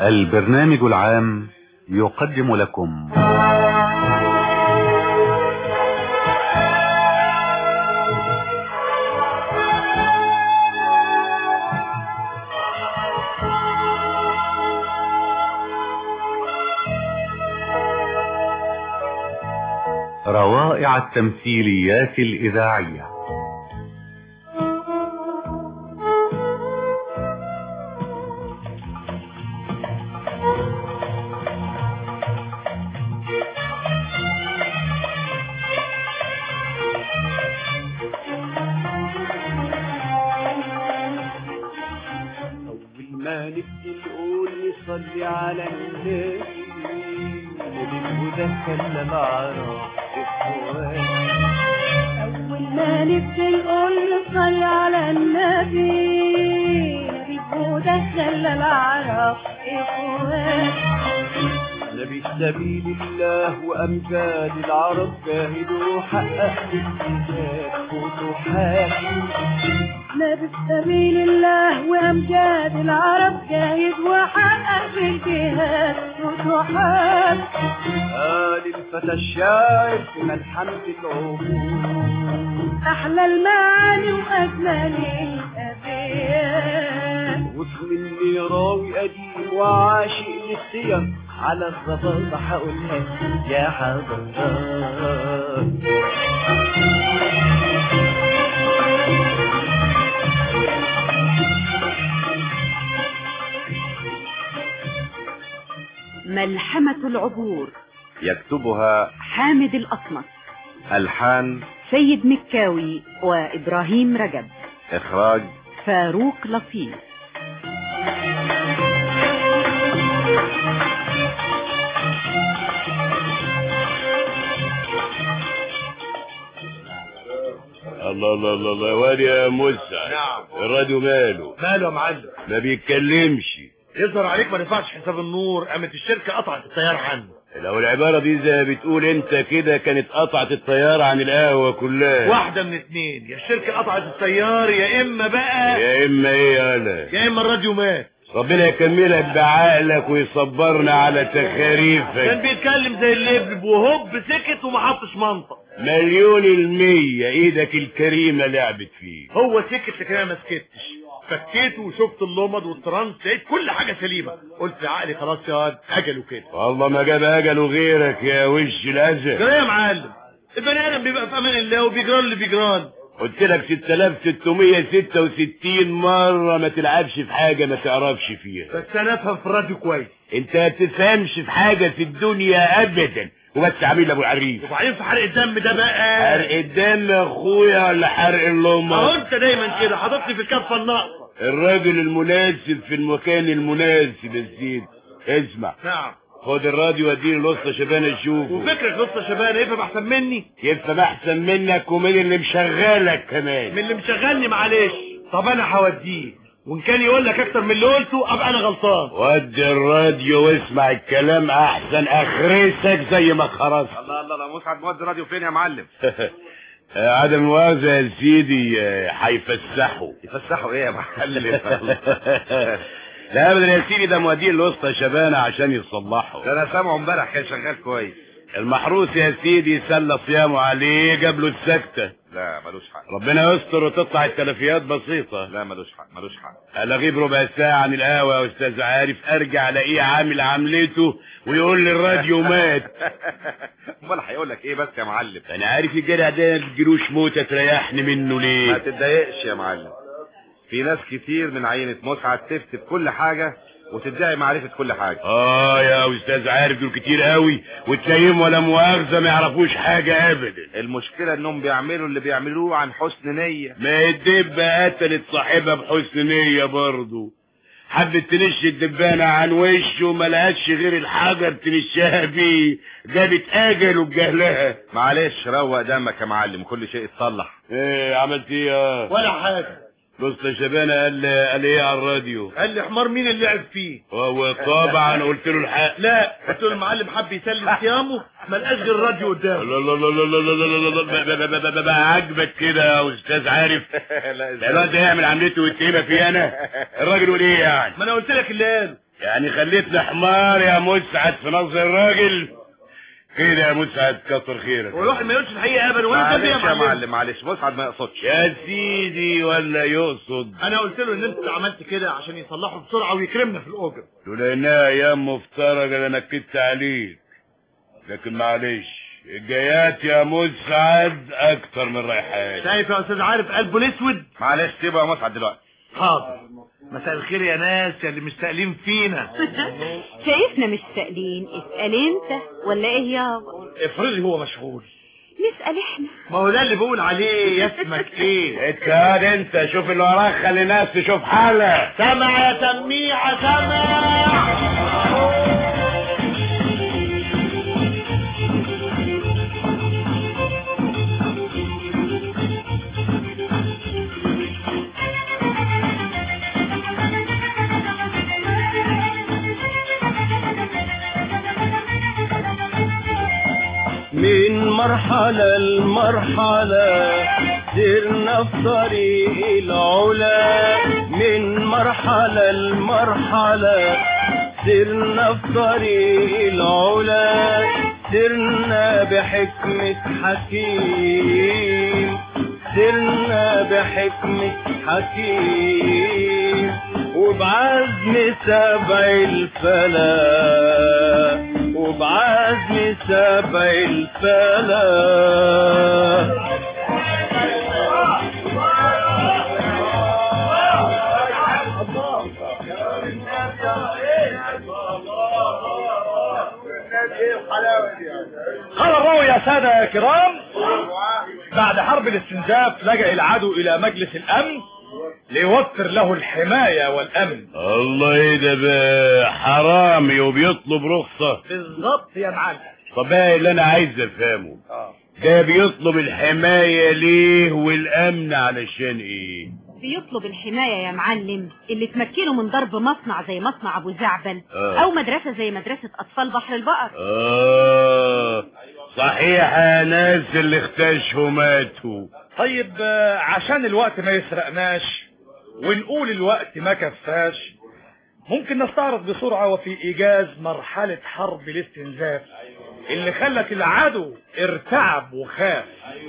البرنامج العام يقدم لكم روائع التمثيليات الإذاعية أول ما نبدي نقول نصلي على النبي ونتكلم على إخوان أول ما نبدي نقول نصلي على النبي نبي ودخل العرب إخوان نبي سبيل الله وأمجاد العرب جاهد وحقق بالجهاد فتوحات نبي سبيل الله وأمجاد العرب جاهد وحقق في الجهاد فتوحات آل الفتى الشاعر من الحمد العبور أحلى المعاني وأجمل الأبيات واسم اني راوي قديم وعاشق للسير على الظباط هقولها يا حضرات ملحمة العبور يكتبها حامد الأصمت ألحان سيد مكاوي وإبراهيم رجب إخراج فاروق لطيف الله الله الله الله واد يا مسعد نعم. الراديو ماله ماله يا معلم ما بيتكلمش يظهر عليك ما نفعش حساب النور قامت الشركة قطعت التيار عنه لو العبارة دي زي بتقول انت كده كانت قطعت الطيارة عن القهوة كلها واحدة من اتنين يا الشركة قطعت التيار يا اما بقى يا اما ايه انا يا اما الراديو مات ربنا يكملك بعقلك ويصبرنا على كان تخاريفك بيتكلم زي اللبلب وهوب سكت وما حطش منطق مليون المية ايدك الكريمة لعبت فيه هو سكت لكن انا ما سكتش فكيته وشفت اللمض والترانس لقيت كل حاجة سليمة قلت في عقلي خلاص يا واد اجله كده والله ما جاب اجله غيرك يا وش الاذى ده يا معلم البني ادم بيبقى في امان الله وبيجرى اللي بيجران قلت لك 6666 مرة ما تلعبش في حاجة ما تعرفش فيها بس انا افهم في الراديو كويس انت ما تفهمش في حاجة في الدنيا ابدا وبس عميل ابو عريف وبعدين في حرق الدم ده بقى حرق الدم يا اخويا ولا حرق اهو اللمة انت دايما كده حاططني في الكفه الناقصه الراجل المناسب في المكان المناسب يا سيدي اسمع نعم خد الراديو واديني الوسطى شبانة اشوفه وفكرك لسه شبان يفهم احسن مني يفهم احسن منك ومن اللي مشغلك كمان من اللي مشغلني معلش طب انا هوديه وان كان يقول لك اكتر من اللي قلته ابقى انا غلطان ودي الراديو واسمع الكلام احسن اخرسك زي ما خرست الله الله الله مسعد مودي راديو فين يا معلم عدم مؤاخذة يا سيدي آه، هيفسحوا يفسحوا ايه يا معلم لا ابدا يا سيدي ده موديه الوسطى شبانة عشان يصلحوا ده انا سامعه امبارح كان شغال كويس المحروس يا سيدي سلى صيامه عليه جاب له السكتة لا ملوش حق ربنا يستر وتطلع التلفيات بسيطة لا ملوش حق ملوش حق انا اغيب ربع ساعة عن القهوة يا استاذ عارف ارجع الاقيه عامل عملته ويقول لي الراديو مات امال هيقول لك ايه بس يا معلم انا عارف الجدع ده الجروش موتة تريحني منه ما ليه تتضايقش يا معلم في ناس كتير من عينة مسعد تفتي كل حاجة وتدعي معرفة كل حاجة اه يا استاذ عارف دول كتير قوي وتلاقيهم ولا مؤاخذة ما يعرفوش حاجة ابدا المشكلة انهم بيعملوا اللي بيعملوه عن حسن نية ما الدبة قتلت صاحبها بحسن نية برضه حبت تنش الدبانة عن وشه ما لقتش غير الحجر تنشها بيه جابت اجله بجهلها معلش روق دمك يا معلم كل شيء يتصلح ايه عملت ايه يا ولا حاجه بص يا شبانة قال قال ايه على الراديو قال لي حمار مين اللي لعب فيه هو طبعا قلت له الحق لا قلت له المعلم حب يسلم صيامه ما لقاش غير الراديو قدامه لا لا لا لا لا لا لا لا لا لا لا بقى عاجبك كده يا استاذ عارف لا الواد ده يعمل عملته ويتهمها فيه انا الراجل يقول ايه يعني ما انا قلت لك اللي قاله يعني خليتني حمار يا مسعد في نظر الراجل كده يا مسعد كتر خيرك والواحد ما يقولش الحقيقه ابدا ولا كان معلش يا يا معلم معلم معلش مسعد ما يقصدش يا سيدي ولا يقصد انا قلت له ان انت عملت كده عشان يصلحه بسرعه ويكرمنا في الاجر لولا انها ايام مفترجه انا نكدت عليك لكن معلش الجايات يا مسعد اكتر من رايحات شايف يا استاذ عارف قلبه الاسود معلش سيبه يا مسعد دلوقتي حاضر مساء الخير يا ناس يا اللي مستقلين فينا شايفنا مش سائلين اسأل انت ولا ايه يابا افرضي هو مشغول نسأل احنا ما هو ده اللي بقول عليه اسمك ايه اتكاد انت شوف اللي وراك خلي الناس تشوف حالك سمع يا سميعة سمع من مرحلة لمرحلة سرنا في طريق العلا من مرحلة لمرحلة سرنا في طريق العلا سرنا بحكمة حكيم سرنا بحكمة حكيم وبعزم سبع الفلا وبعزم سبع الفلا قال الراوي يا سادة يا كرام بعد حرب الاستنزاف لجأ العدو إلى مجلس الأمن ليوفر له الحماية والأمن الله ايه ده بقى حرامي وبيطلب رخصة بالظبط يا معلم طب بقى اللي انا عايز افهمه ده بيطلب الحماية ليه والامن علشان ايه بيطلب الحماية يا معلم اللي تمكنه من ضرب مصنع زي مصنع ابو زعبل آه. او مدرسة زي مدرسة اطفال بحر البقر اه صحيح يا ناس اللي اختشوا ماتوا طيب آه، عشان الوقت ما يسرقناش ونقول الوقت ما كفاش ممكن نستعرض بسرعة وفي إيجاز مرحلة حرب الاستنزاف اللي خلت العدو ارتعب وخاف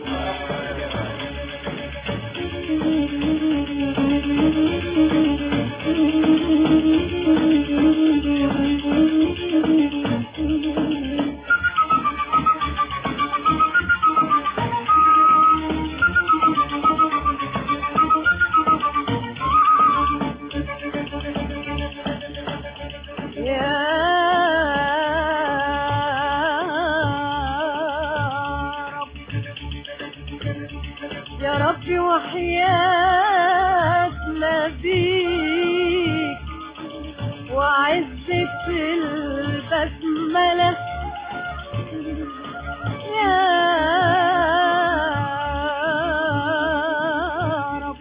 يا ربي وحياة نبيك وعزة البسملة يا رب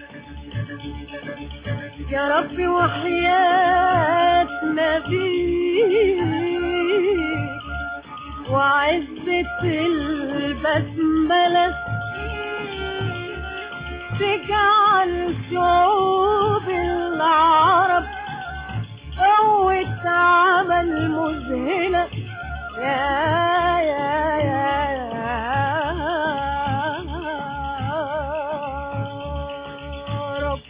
يا ربي وحياة نبيك وعزة البسملة تجعل شعوب العرب قوة عمل مذهلة يا يا يا يا رب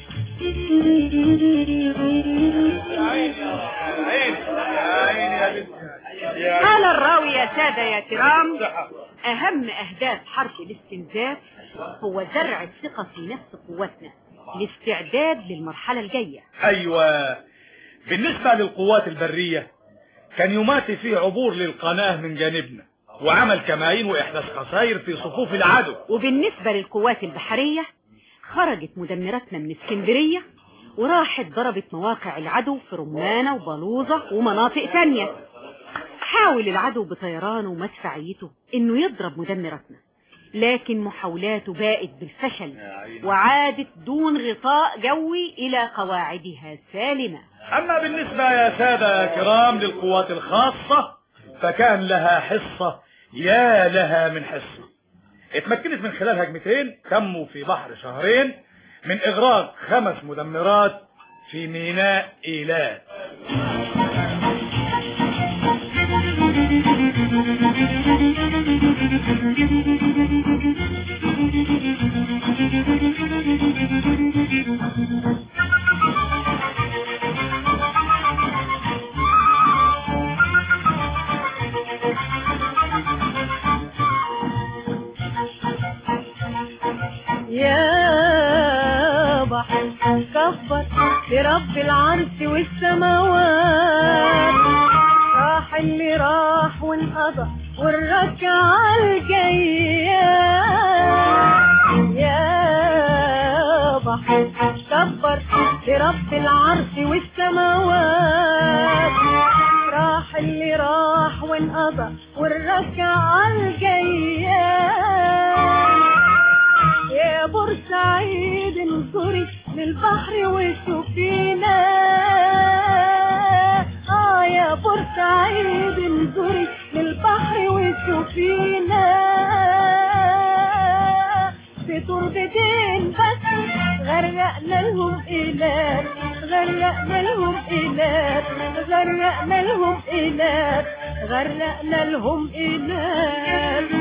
قال الراوي يا سادة يا كرام أهم أهداف حرب الاستنزاف هو زرع الثقة في نفس قوتنا الاستعداد للمرحلة الجاية أيوة بالنسبة للقوات البرية كان يماتي فيه عبور للقناة من جانبنا وعمل كمائن وإحداث خسائر في صفوف العدو وبالنسبة للقوات البحرية خرجت مدمراتنا من اسكندرية وراحت ضربت مواقع العدو في رمانة وبلوزة ومناطق تانية حاول العدو بطيرانه ومدفعيته انه يضرب مدمراتنا لكن محاولاته باءت بالفشل وعادت دون غطاء جوي الى قواعدها سالمة أما بالنسبة يا سادة كرام للقوات الخاصة فكان لها حصة يا لها من حصة اتمكنت من خلال هجمتين تموا في بحر شهرين من إغراق خمس مدمرات في ميناء إيلات يا بحر كبر لرب العرش والسماوات راح اللي راح وانقضى والركعة الجاية يا بحر كبر لرب العرش والسماوات راح اللي راح وانقضى والركعة الجاية يا بورسعيد انظري للبحر وشوفينا اه يا بورسعيد انظري للبحر وشوفينا في تربتين بس غرقنا لهم إيلات غرقنا لهم إيلات غرقنا لهم إيلات غرقنا لهم إيلات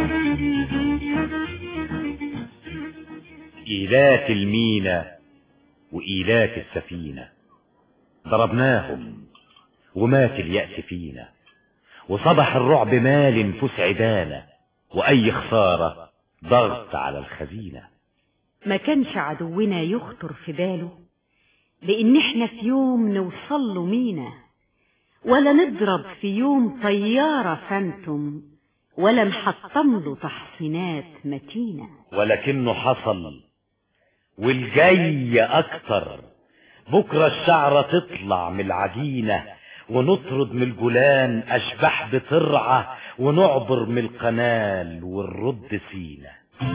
إيلات المينا وإيلات السفينة ضربناهم ومات اليأس فينا وصبح الرعب مال نفوس عدانا وأي خسارة ضغط على الخزينة ما كانش عدونا يخطر في باله بإن احنا في يوم نوصل له مينا ولا نضرب في يوم طيارة فانتم ولا نحطم له تحصينات متينة ولكنه حصل والجاي أكتر بكرة الشعرة تطلع من العجينة ونطرد من الجولان أشباح بترعى ونعبر من القنال ونرد سينا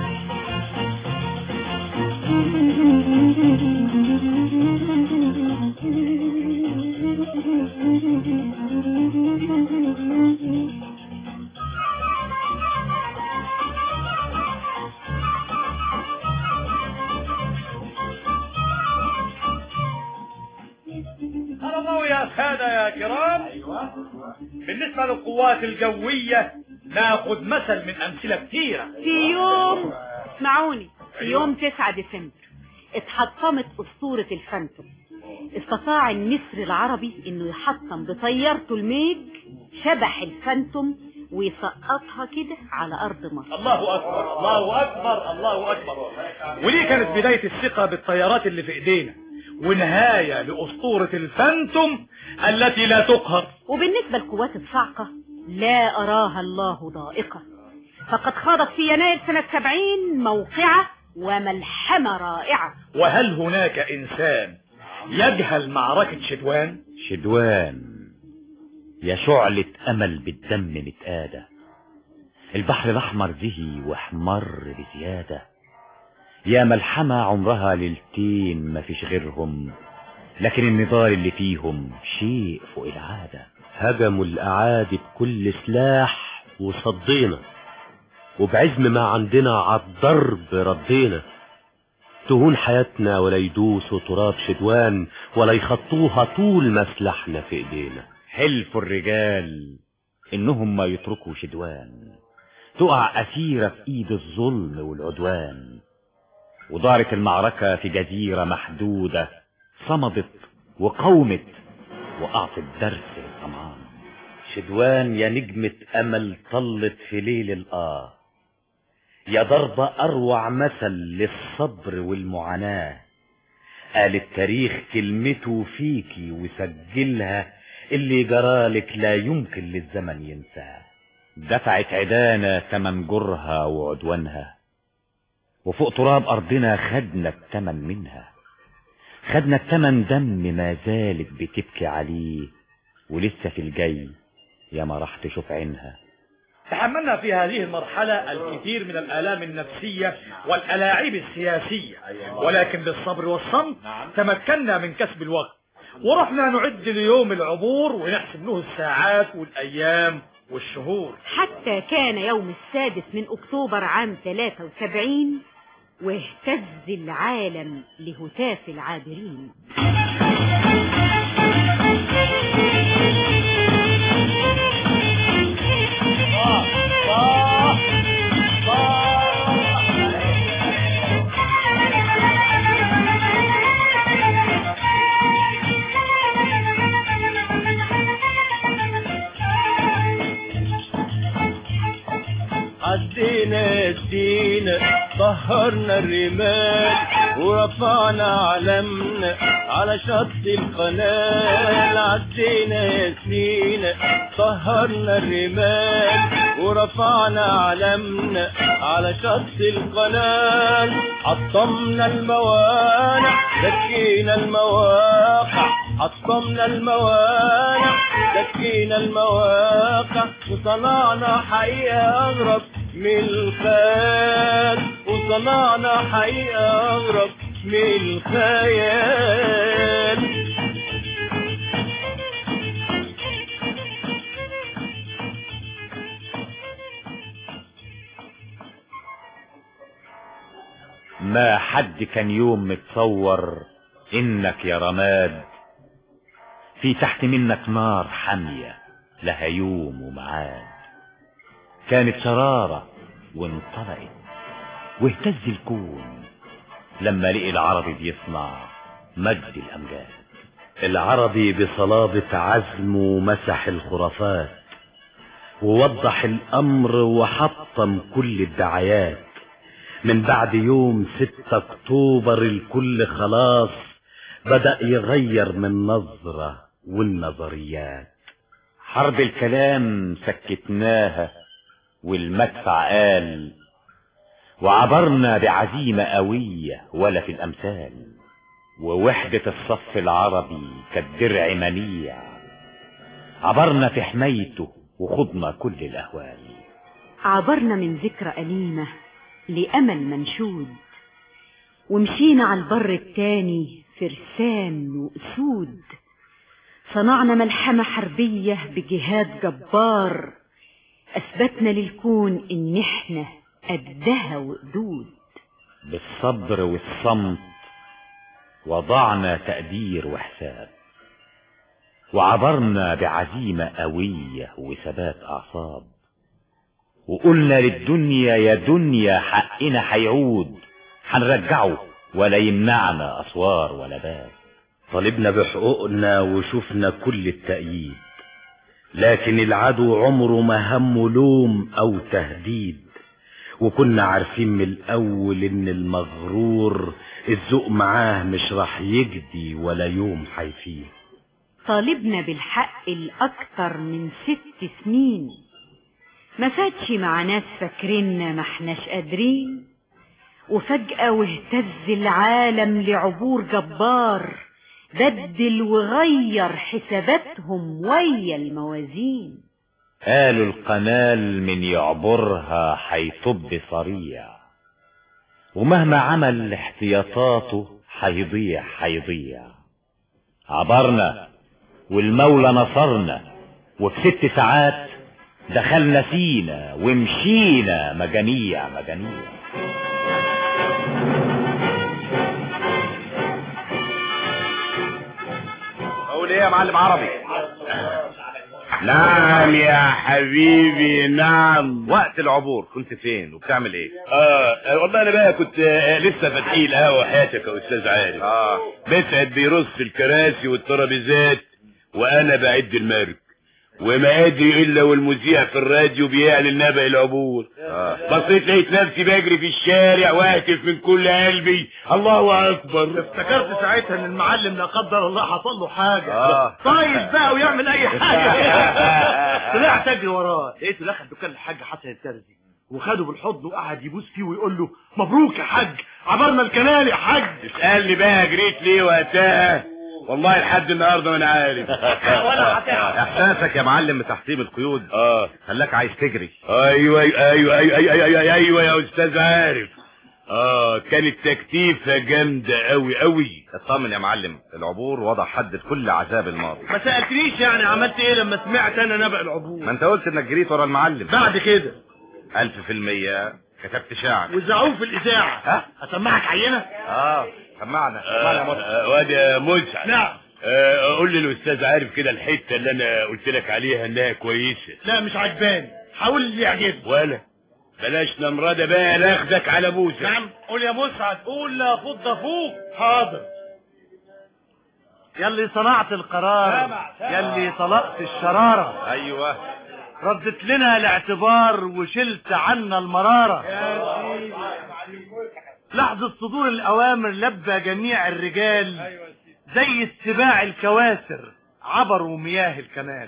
الله يا سادة يا كرام بالنسبة للقوات الجوية ناخد مثل من أمثلة كتيرة في يوم اسمعوني في يوم 9 ديسمبر اتحطمت أسطورة الفانتوم استطاع النسر العربي انه يحطم بطيارته الميج شبح الفانتوم ويسقطها كده على ارض مصر الله أكبر الله أكبر الله أكبر ودي كانت بداية الثقة بالطيارات اللي في إيدينا ونهاية لأسطورة الفانتوم التي لا تقهر وبالنسبة لقوات الصاعقة لا أراها الله ضائقة فقد خاضت في يناير سنة 70 موقعة وملحمة رائعة وهل هناك إنسان يجهل معركة شدوان شدوان يا شعلة أمل بالدم متآدة البحر الأحمر زهي واحمر بزيادة يا ملحمة عمرها ليلتين ما فيش غيرهم لكن النضال اللي فيهم شيء فوق العادة هجموا الأعادي بكل سلاح وصدينا وبعزم ما عندنا عالضرب ردينا تهون حياتنا ولا يدوسوا تراب شدوان ولا يخطوها طول ما سلاحنا في ايدينا حلف الرجال انهم ما يتركوا شدوان تقع اسيرة في ايد الظلم والعدوان ودارت المعركة في جزيرة محدودة صمدت وقومت وأعطت درس للطمعان شدوان يا نجمة أمل طلت في ليل الآه يا ضربة أروع مثل للصبر والمعاناة قال التاريخ كلمته فيكي وسجلها اللي جرالك لا يمكن للزمن ينساه دفعت عدانا تمن جرها وعدوانها وفوق تراب أرضنا خدنا التمن منها خدنا التمن دم ما زالت بتبكي عليه ولسه في الجاي يا ما راح تشوف عينها تحملنا في هذه المرحلة الكثير من الآلام النفسية والألاعيب السياسية ولكن بالصبر والصمت تمكنا من كسب الوقت ورحنا نعد ليوم العبور ونحسب له الساعات والأيام والشهور حتى كان يوم السادس من أكتوبر عام 73 واهتز العالم لهتاف العابرين عدينا السينا طهرنا الرمال ورفعنا علمنا على شط القناة عدينا سينا طهرنا الرمال ورفعنا علمنا على شط القناة حطمنا الموانع دكينا المواقع حطمنا الموانع دكينا المواقع وصنعنا حقيقة أغرب من الخيال وصنعنا حقيقة أغرب من الخيال ما حد كان يوم متصور انك يا رماد في تحت منك نار حامية لها يوم ومعاد كانت شرارة وانطلقت واهتز الكون لما لقي العربي بيصنع مجد الأمجاد العربي بصلابة عزمه مسح الخرافات ووضح الأمر وحطم كل الدعايات من بعد يوم 6 أكتوبر الكل خلاص بدأ يغير من نظرة والنظريات حرب الكلام سكتناها والمدفع قال وعبرنا بعزيمة قوية ولا في الأمثال ووحدة الصف العربي كالدرع منيع عبرنا في حمايته وخضنا كل الأهوال عبرنا من ذكرى أليمة لأمل منشود ومشينا على البر التاني فرسان وأسود صنعنا ملحمة حربية بجهاد جبار أثبتنا للكون إن إحنا قدها وقدود بالصبر والصمت وضعنا تقدير وحساب وعبرنا بعزيمة قوية وثبات أعصاب وقلنا للدنيا يا دنيا حقنا هيعود هنرجعه ولا يمنعنا أسوار ولا باب طالبنا بحقوقنا وشفنا كل التأييد لكن العدو عمره ما همه لوم أو تهديد وكنا عارفين من الأول إن المغرور الذوق معاه مش راح يجدي ولا يوم هيفيد طالبنا بالحق الأكتر من ست سنين ما فاتش مع ناس فاكريننا ما احناش قادرين وفجأة واهتز العالم لعبور جبار بدل وغير حساباتهم ويا الموازين قالوا القنال من يعبرها هيطب صريع ومهما عمل احتياطاته هيضيع هيضيع عبرنا والمولى نصرنا وفي ست ساعات دخلنا سينا ومشينا مجانيع مجانيع اقول ايه يا معلم عربي نعم يا حبيبي نعم وقت العبور كنت فين وبتعمل ايه اه والله انا بقى كنت آه، لسه فاتحين القهوه حياتك يا استاذ عارف اه مسعد بيرص الكراسي والترابيزات وانا بعد المرك وما ادري الا والمذيع في الراديو بيعلن نبأ العبور اه بصيت لقيت نفسي بجري في الشارع واهتف من كل قلبي الله اكبر افتكرت ساعتها ان المعلم لا قدر الله حصل له حاجه آه. طايش بقى ويعمل اي حاجه طلعت اجري وراه لقيته دخل دكان الحاج حسن الترزي وخده بالحضن وقعد يبوس فيه ويقول له مبروك يا حاج عبرنا الكنال يا حاج اسالني بقى جريت ليه وقتها والله لحد النهارده ما انا عارف ولا هتعرف احساسك يا معلم بتحطيم القيود اه خلاك عايز تجري ايوه ايوه ايوه ايوه ايوه, أيوة, أيوة يا استاذ عارف اه كانت تكتيفه جامده قوي قوي اطمن يا معلم العبور وضع حد لكل عذاب الماضي ما سالتنيش يعني عملت ايه لما سمعت انا نبأ ما العبور انت قلت انك جريت ورا المعلم بعد كده ألف في المية كتبت شعر وزعوه في الاذاعه ها؟ اسمعك عينه اه سمعنا سمعنا يا مصر آه، واد يا مسعد نعم آه، قول لي الاستاذ عارف كده الحته اللي انا قلت لك عليها انها كويسه لا مش عجباني حاول اللي يعجبني ولا بلاش نمرضة بقى ناخدك على بوسك نعم قول يا مسعد قول لا فض فوق حاضر يلي صنعت القرار سامع، سامع. يلي طلقت الشرارة ايوه ردت لنا الاعتبار وشلت عنا المرارة لحظة صدور الأوامر لبى جميع الرجال زي السباع الكواسر عبروا مياه الكمال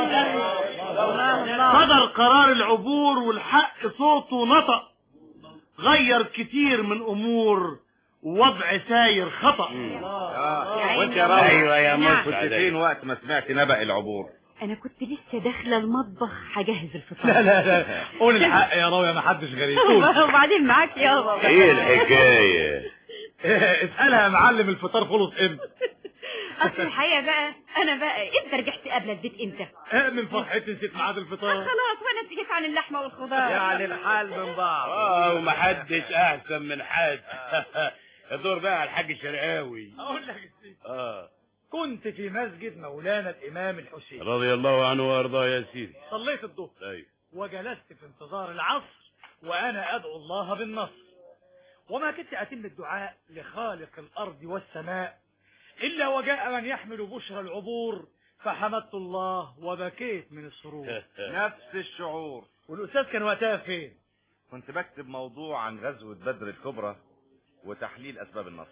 صدر قرار العبور والحق صوته نطق غير كتير من أمور ووضع ساير خطأ آه. وانت يا راوي ايوه يا نعم. كنت مسعد فين وقت ما سمعت نبأ العبور انا كنت لسه داخله المطبخ هجهز الفطار لا لا لا قول الحق يا راوية ما حدش غريب قول وبعدين معاك يابا ايه الحكايه اسألها يا معلم الفطار خلص امتى اصل الحقيقه بقى انا بقى انت رجعت قبل البيت امتى آه، من فرحتي نسيت ميعاد آه، الفطار خلاص وانا اتجيت عن اللحمه والخضار يعني الحال من بعض اه ومحدش احسن من حد الدور بقى على الحاج الشرقاوي اقول لك يا سيدي اه كنت في مسجد مولانا الامام الحسين رضي الله عنه وارضاه يا سيدي صليت الظهر ايوه وجلست في انتظار العصر وانا ادعو الله بالنصر وما كنت اتم الدعاء لخالق الارض والسماء الا وجاء من يحمل بشرى العبور فحمدت الله وبكيت من السرور نفس الشعور والاستاذ كان وقتها فين كنت بكتب موضوع عن غزوة بدر الكبرى وتحليل أسباب النصر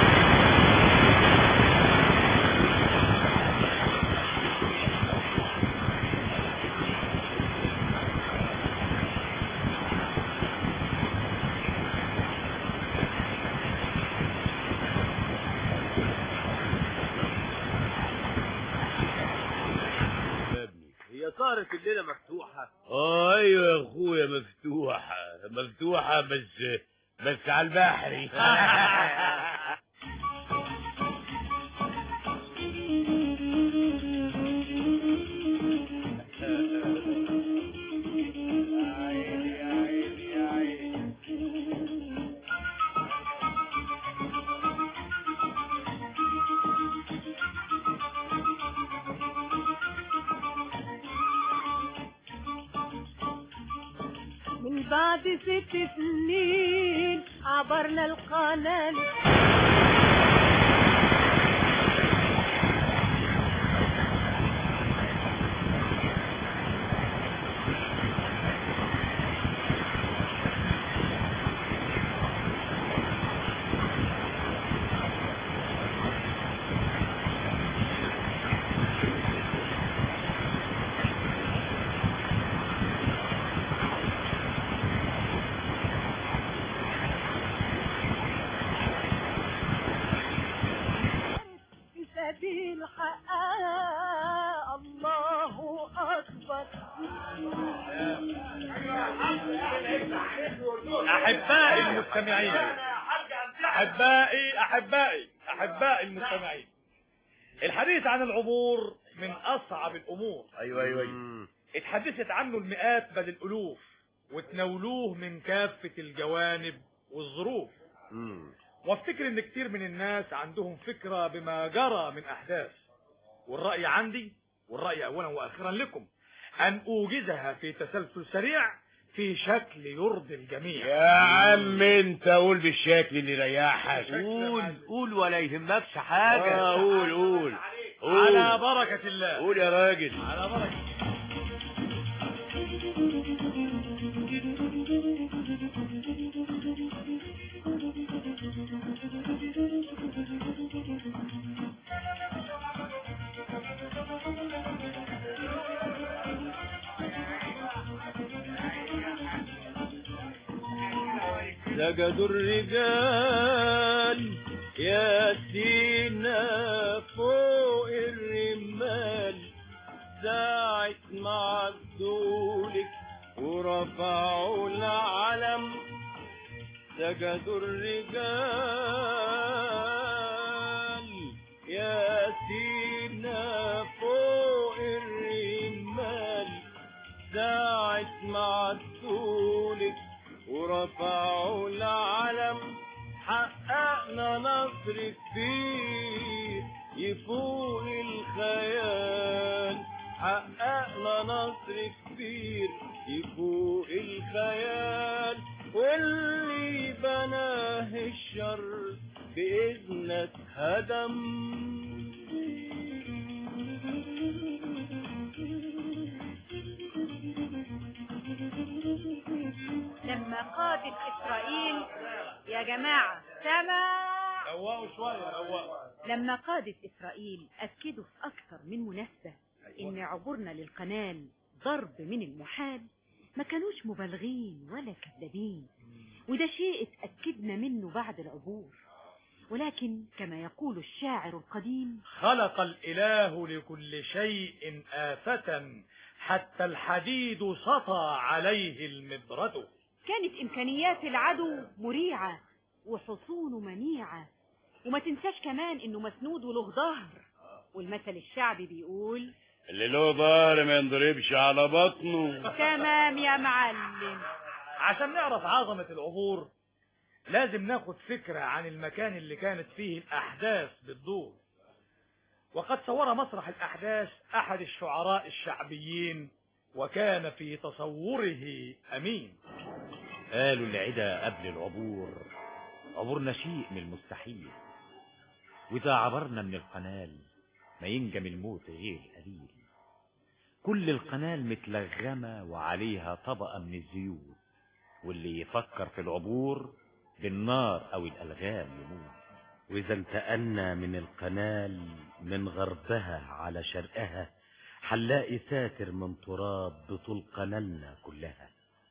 هي صارت الليله مفتوحه اه ايوه يا اخويا مفتوحه مفتوحه بس بس على البحر من بعد ست سنين عبرنا القناة في سبيل حقها الله أكبر احبائي المستمعين احبائي احبائي احبائي المستمعين الحديث عن العبور من اصعب الامور ايوه ايوه ايوه اتحدثت عنه المئات بل الالوف وتناولوه من كافة الجوانب والظروف وافتكر ان كتير من الناس عندهم فكرة بما جرى من احداث والرأي عندي والرأي اولا واخيرا لكم ان اوجزها في تسلسل سريع في شكل يرضي الجميع يا عم انت قول بالشكل اللي يريحك قول قول ولا يهمكش حاجه اه قول قول على قول بركة الله قول يا راجل على بركة سجدوا الرجال يا سينا فوق الرمال ساعة ما عدولك ورفعوا العلم سجدوا الرجال يا سينا فوق الرمال ساعة ما عدولك ورفعوا العلم حققنا نصر كبير يفوق الخيال حققنا نصر كبير يفوق الخيال واللي بناه الشر بإذنك هدم لما قادة إسرائيل يا جماعة سمع روقوا شوية روقوا لما قادة إسرائيل أكدوا في أكثر من مناسبة إن عبورنا للقنال ضرب من المحال ما كانوش مبالغين ولا كذابين وده شيء اتأكدنا منه بعد العبور ولكن كما يقول الشاعر القديم خلق الإله لكل شيء آفة حتى الحديد سطى عليه المبرد كانت إمكانيات العدو مريعة وحصونه منيعة وما تنساش كمان إنه مسنود وله ظهر والمثل الشعبي بيقول اللي له ظهر ما ينضربش على بطنه تمام يا معلم عشان نعرف عظمة العبور لازم ناخد فكرة عن المكان اللي كانت فيه الأحداث بتدور وقد صور مسرح الأحداث أحد الشعراء الشعبيين وكان في تصوره أمين قالوا العدا قبل العبور عبورنا شيء من المستحيل وإذا عبرنا من القنال ما ينجم الموت غير قليل كل القنال متلغمة وعليها طبقة من الزيوت واللي يفكر في العبور بالنار أو الألغام يموت وإذا انتقلنا من القنال من غربها على شرقها هنلاقي ساتر من تراب بطول قنالنا كلها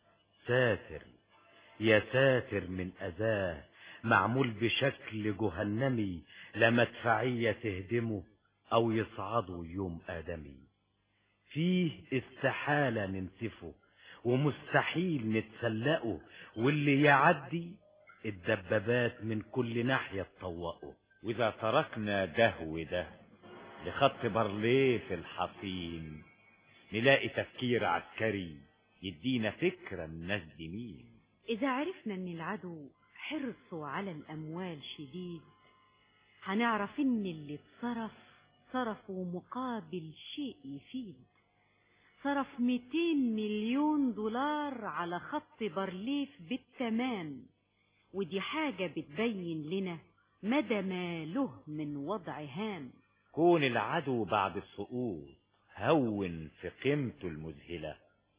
ساتر يا ساتر من أذاه معمول بشكل جهنمي لا مدفعية تهدمه أو يصعده يوم آدمي فيه استحالة ننسفه ومستحيل نتسلقه واللي يعدي الدبابات من كل ناحية تطوقه وإذا تركنا ده وده لخط برليه في الحصين نلاقي تفكير عسكري يدينا فكرة الناس دي مين إذا عرفنا إن العدو حرصه على الأموال شديد هنعرف إن اللي اتصرف صرفوا مقابل شيء يفيد صرف 200 مليون دولار على خط بارليف بالتمام ودي حاجة بتبين لنا مدى ما له من وضع هام كون العدو بعد السقوط هون في قيمته المذهلة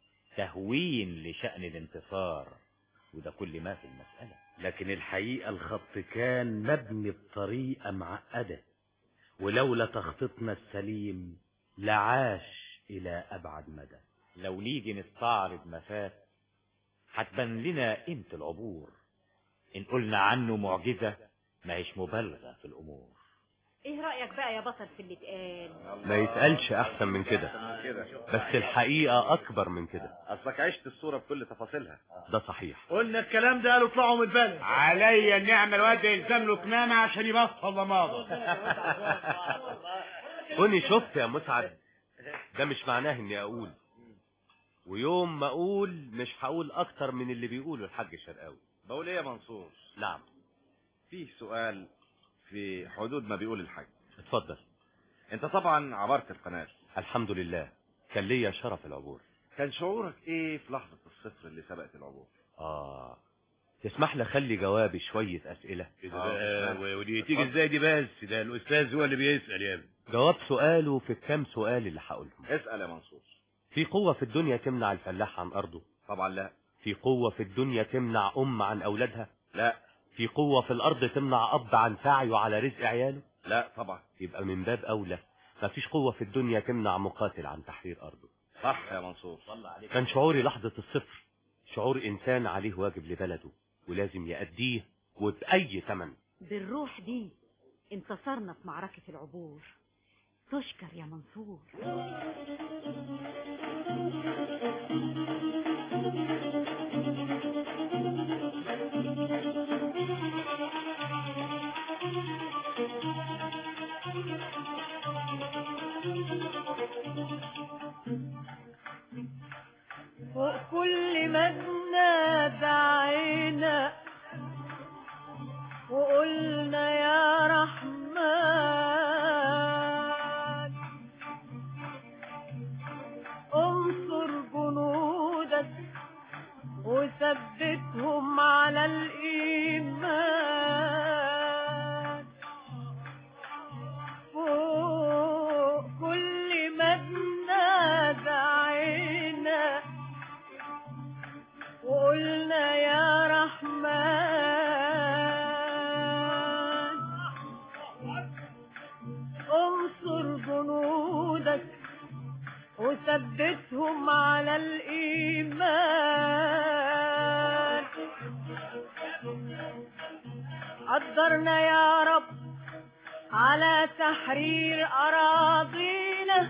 تهوين لشأن الانتصار وده كل ما في المسألة لكن الحقيقة الخط كان مبني بطريقة معقدة ولولا تخطيطنا السليم لعاش إلى أبعد مدى لو نيجي نستعرض ما فات هتبان لنا قيمة العبور إن قلنا عنه معجزة ما هيش مبالغة في الأمور ايه رأيك بقى يا بطل في اللي اتقال ما يتقالش احسن من كده بس الحقيقة اكبر من كده اصلك عشت الصورة بكل تفاصيلها ده صحيح قلنا الكلام ده قالوا اطلعوا من البلد عليا النعمة الواد ده يلزم له كمامة عشان يبطل لماضة كوني شفت يا مسعد ده مش معناه اني اقول ويوم ما اقول مش هقول اكتر من اللي بيقوله الحاج شرقاوي بقول ايه يا منصور نعم فيه سؤال في حدود ما بيقول الحاج اتفضل انت طبعا عبرت القناة الحمد لله كان ليا شرف العبور كان شعورك ايه في لحظة الصفر اللي سبقت العبور اه تسمح لي اخلي جوابي شوية اسئلة آه، ودي تيجي ازاي دي بس ده الاستاذ هو اللي بيسأل يا ابني جواب سؤاله في الكام سؤال اللي هقولهم اسأل يا منصور في قوة في الدنيا تمنع الفلاح عن ارضه طبعا لا في قوة في الدنيا تمنع ام عن اولادها لا في قوة في الارض تمنع اب عن سعيه على رزق عياله لا طبعا يبقى من باب اولى مفيش قوة في الدنيا تمنع مقاتل عن تحرير ارضه صح يا منصور كان شعوري لحظة الصفر شعور انسان عليه واجب لبلده ولازم يأديه وبأي ثمن بالروح دي انتصرنا في معركة العبور تشكر يا منصور فوق كل مبنى بعين ثبتهم على الإيمان قدرنا يا رب على تحرير أراضينا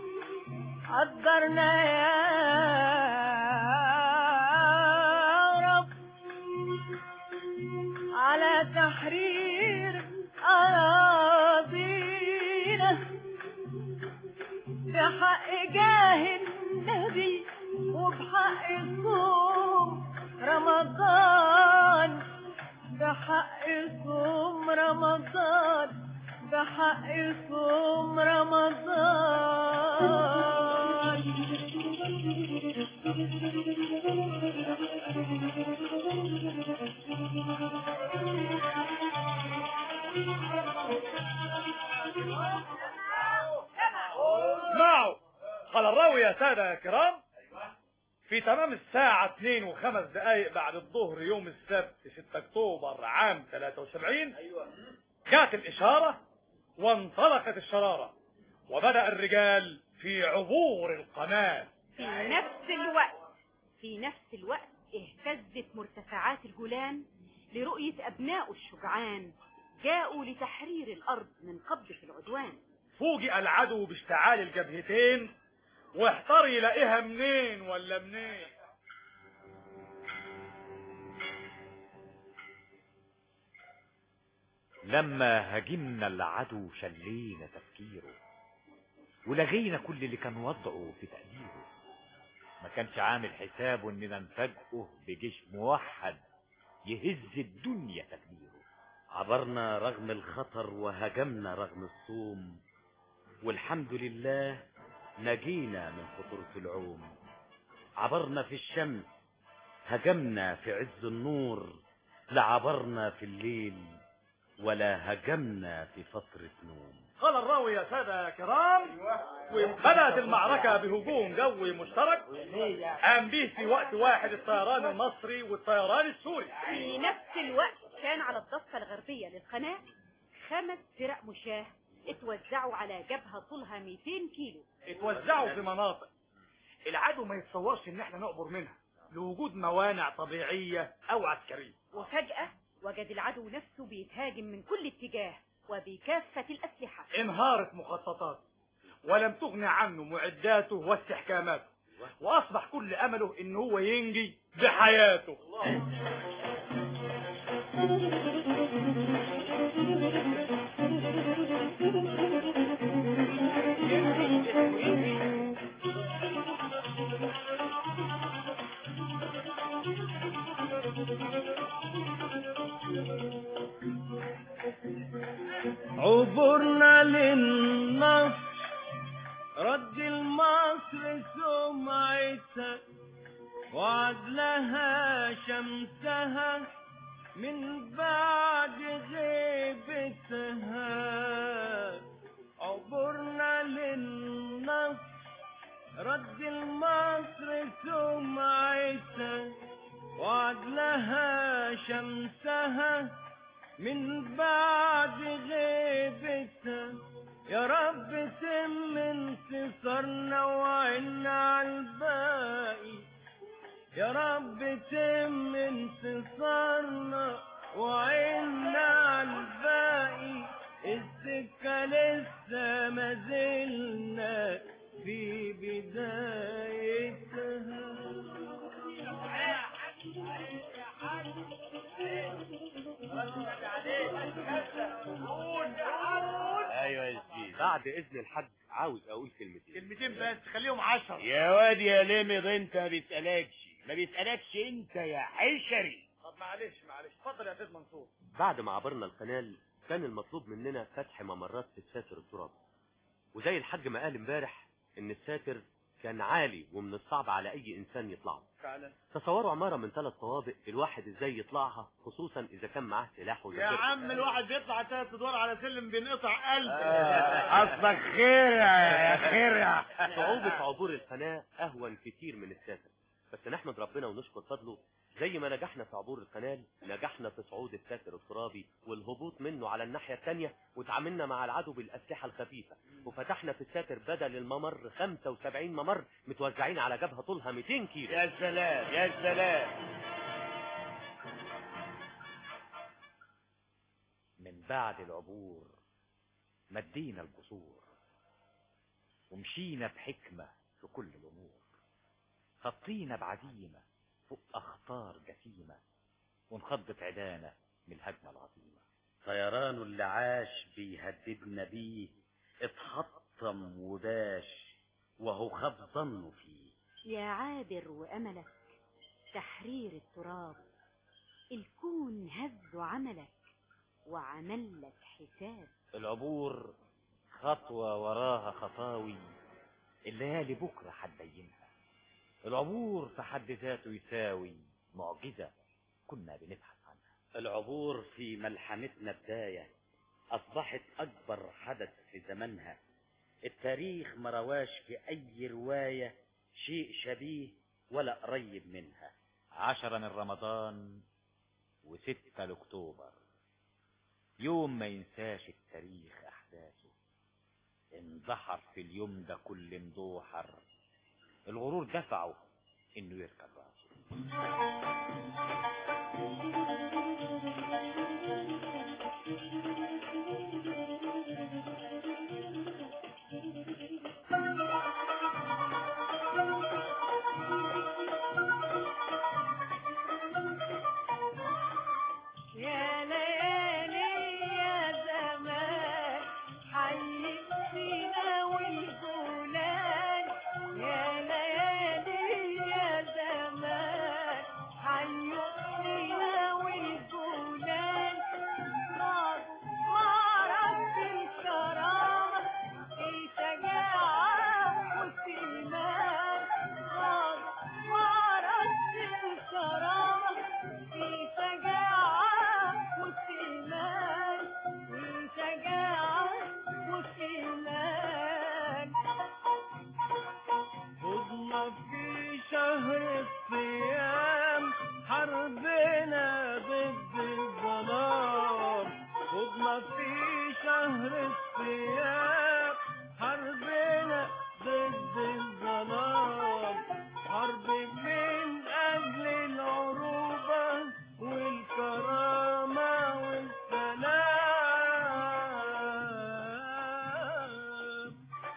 قدرنا يا رب على تحرير أراضينا بحق جاه النبي وبحق صوم رمضان بحق صوم رمضان بحق صوم اسمعوا قال الراوي يا سادة يا كرام في تمام الساعة 2 وخمس دقايق بعد الظهر يوم السبت 6 اكتوبر عام 73 جاءت الاشارة وانطلقت الشرارة وبدأ الرجال في عبور القناة في نفس الوقت في نفس الوقت اهتزت مرتفعات الجولان لرؤية أبناء الشجعان جاءوا لتحرير الأرض من قبضة العدوان فوجئ العدو باشتعال الجبهتين واحتار يلاقيها منين ولا منين لما هاجمنا العدو شلينا تفكيره ولغينا كل اللي كان وضعه في تقديره ما كانش عامل حسابه اننا نفاجئه بجيش موحد يهز الدنيا تكبيره عبرنا رغم الخطر وهجمنا رغم الصوم والحمد لله نجينا من خطورة العوم عبرنا في الشمس هجمنا في عز النور لعبرنا في الليل ولا هجمنا في فترة نوم قال الراوي يا سادة يا كرام بدأت المعركة بهجوم جوي مشترك قام به في وقت واحد الطيران المصري والطيران السوري في نفس الوقت كان على الضفة الغربية للقناة خمس فرق مشاة اتوزعوا على جبهة طولها 200 كيلو اتوزعوا في مناطق العدو ما يتصورش ان احنا نعبر منها لوجود موانع طبيعية او عسكرية وفجأة وجد العدو نفسه بيتهاجم من كل اتجاه وبكافة الأسلحة انهارت مخططاته ولم تغني عنه معداته واستحكاماته واصبح كل امله ان هو ينجي بحياته عبرنا للنصر رد المصر سمعتها وعدلها شمسها من بعد غيبتها عبرنا للنصر رد المصر سمعتها وعدلها شمسها من بعد غيبتها يا رب تم انتصارنا وعنا على الباقي يا رب تم انتصارنا وعنا على الباقي السكة لسه ما زلنا في بدايتها ايوه يا سيدي بعد اذن الحاج عاوز اقول كلمتين كلمتين بس خليهم عشرة يا واد يا لمض انت ما بيسألكش ما بيسألكش انت يا حشري طب معلش معلش اتفضل يا سيد منصور بعد ما عبرنا القنال كان المطلوب مننا فتح ممرات في الساتر التراب وزي الحاج ما قال امبارح ان الساتر كان عالي ومن الصعب على اي انسان يطلعه فعلا تصوروا عمارة من ثلاث طوابق الواحد ازاي يطلعها خصوصا اذا كان معاه سلاح يا وزجاجة عم الواحد بيطلع ثلاث ادوار على سلم بينقطع قلب اصلك خير يا خير يا صعوبة عبور القناة اهون كتير من الساتر بس نحمد ربنا ونشكر فضله زي ما نجحنا في عبور القنال نجحنا في صعود الساتر الترابي والهبوط منه على الناحية التانية وتعاملنا مع العدو بالأسلحة الخفيفة وفتحنا في الساتر بدل الممر 75 ممر متوزعين على جبهة طولها 200 كيلو يا سلام يا سلام من بعد العبور مدينا القصور ومشينا بحكمة في كل الأمور خطينا بعزيمة فوق أخطار جسيمة وانخضت عدانا من الهجمة العظيمة طيران اللي عاش بيهددنا بيه اتحطم وباش وهو خاب ظنه فيه يا عابر وأملك تحرير التراب الكون هز عملك وعمل لك حساب العبور خطوة وراها خطاوي الليالي بكرة هتبينها العبور في حد ذاته يساوي معجزة كنا بنبحث عنها العبور في ملحمتنا بداية أصبحت أكبر حدث في زمنها التاريخ ما رواش في أي رواية شيء شبيه ولا قريب منها عشرة من رمضان وستة لأكتوبر يوم ما ينساش التاريخ أحداثه اندحر في اليوم ده كل مدوحر الغرور دفعه انه يركب راسه يا ليالي يا زمان حيينا والجولان يا ليالي يا زمان حيينا والجولان نار معرض الكرامة في شجاعة وسلمان نار معرض الكرامة في شجاعة وسلمان في شجاعة وسلمان خضنا في شهر الصيام حربنا ضد الظلام خضنا في شهر الصيام حربنا ضد الظلام حرب من أجل العروبة والكرامة والسلام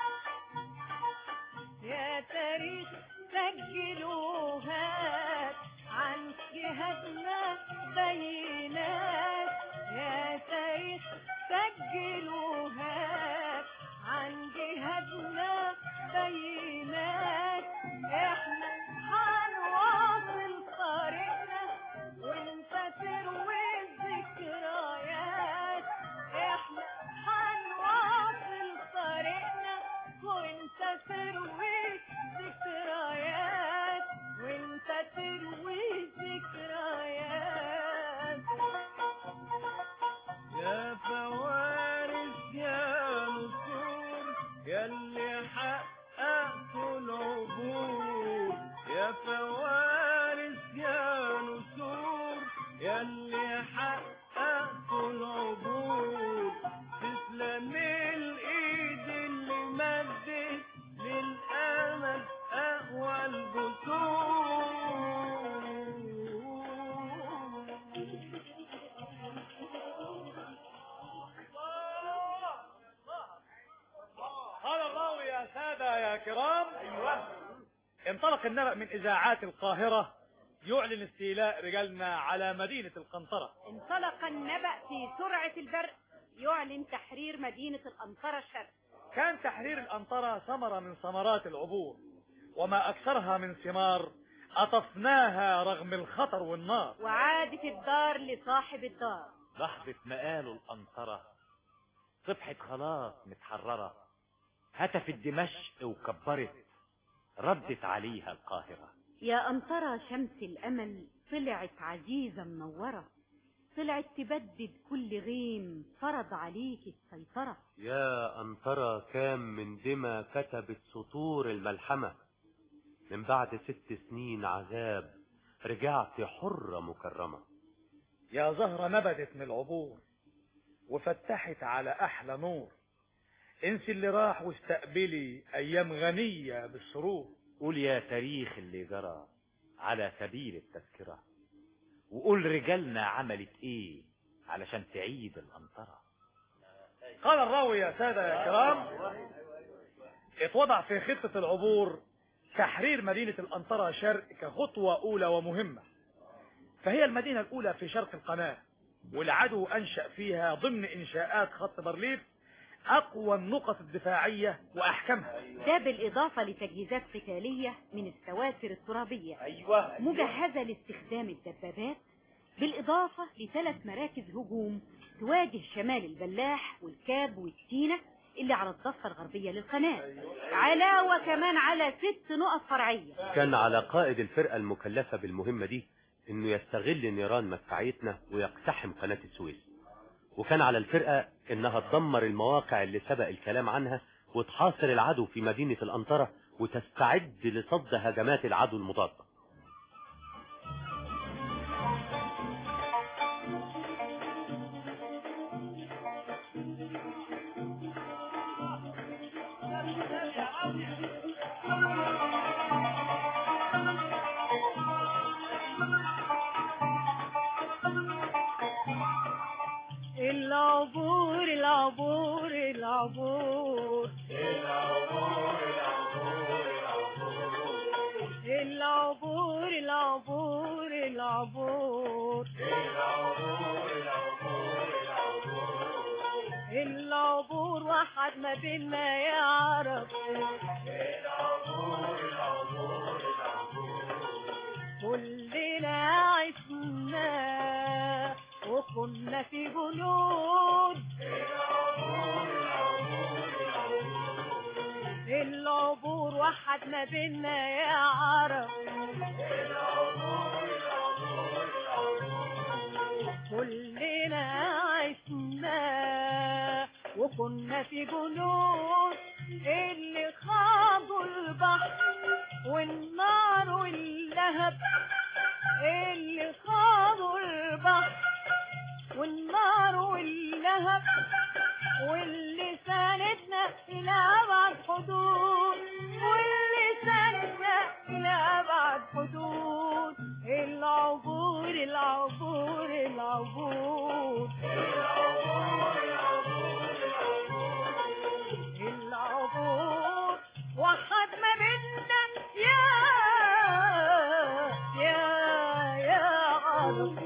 يا تاريخ سجلوها عن جهادنا بينات يا تاريخ سجلوها عن جهادنا بينات احنا هنواصل طريقنا وانت تروي الذكريات احنا هنواصل طريقنا وانت تروي ذكريات وانت تروي ذكريات يا فوارس يا نسور يلي حققتوا العبور يا فوارس يا نسور يلي حققتوا العبور تسلم الايد اللي مدت للامل اقوى الجسور قال الراوي يا سادة يا كرام أيوة انطلق النبأ من إذاعات القاهرة يعلن استيلاء رجالنا على مدينة القنطرة انطلق النبأ في سرعة البرق يعلن تحرير مدينة الأنطرة الشرق كان تحرير الأنطرة ثمرة من ثمرات العبور وما أكثرها من ثمار أطفناها رغم الخطر والنار وعادت الدار لصاحب الدار لحظة ما قالوا القنطرة صبحت خلاص متحررة هتفت دمشق وكبرت ردت عليها القاهرة يا أنطرة شمس الأمل طلعت عزيزة منورة طلعت تبدد كل غيم فرض عليك السيطرة يا أنطرة كام من دمى كتبت سطور الملحمة من بعد ست سنين عذاب رجعت حرة مكرمة يا زهرة نبدت من العبور وفتحت على أحلى نور انسي اللي راح واستقبلي أيام غنية بالسرور قول يا تاريخ اللي جرى على سبيل التذكرة وقول رجالنا عملت ايه علشان تعيد الأنطرة قال الراوي يا سادة يا كرام اتوضع في خطة العبور تحرير مدينة الأنطرة شرق كخطوة أولى ومهمة فهي المدينة الأولى في شرق القناة والعدو أنشأ فيها ضمن إنشاءات خط بارليف أقوى النقط الدفاعية وأحكمها ده بالإضافة لتجهيزات قتالية من السواتر الترابية ايوه مجهزة لاستخدام الدبابات بالإضافة لثلاث مراكز هجوم تواجه شمال البلاح والكاب والسينة اللي على الضفة الغربية للقناة علاوة كمان على ست نقط فرعية كان على قائد الفرقة المكلفة بالمهمة دي انه يستغل نيران مدفعيتنا ويقتحم قناة السويس وكان على الفرقة انها تدمر المواقع اللي سبق الكلام عنها وتحاصر العدو في مدينة الأنطرة وتستعد لصد هجمات العدو المضادة العبور العبور العبور العبور العبور العبور العبور وحد ما بينا يا عرب كلنا عشنا وكنا في جنود العبور وحد ما بينا يا عرب كلنا عشنا وكنا في جنود اللي خاضوا البحر والنار واللهب اللي خاضوا البحر والنار واللهب واللي ساندنا إلى أبعد حدود واللي ساندنا إلى أبعد حدود العبور العبور العبور العبور وحد ما بدنا يا يا يا عرب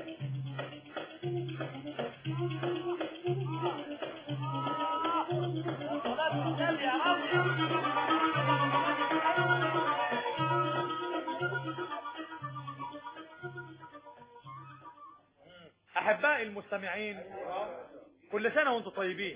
أحبائي المستمعين كل سنة وانتم طيبين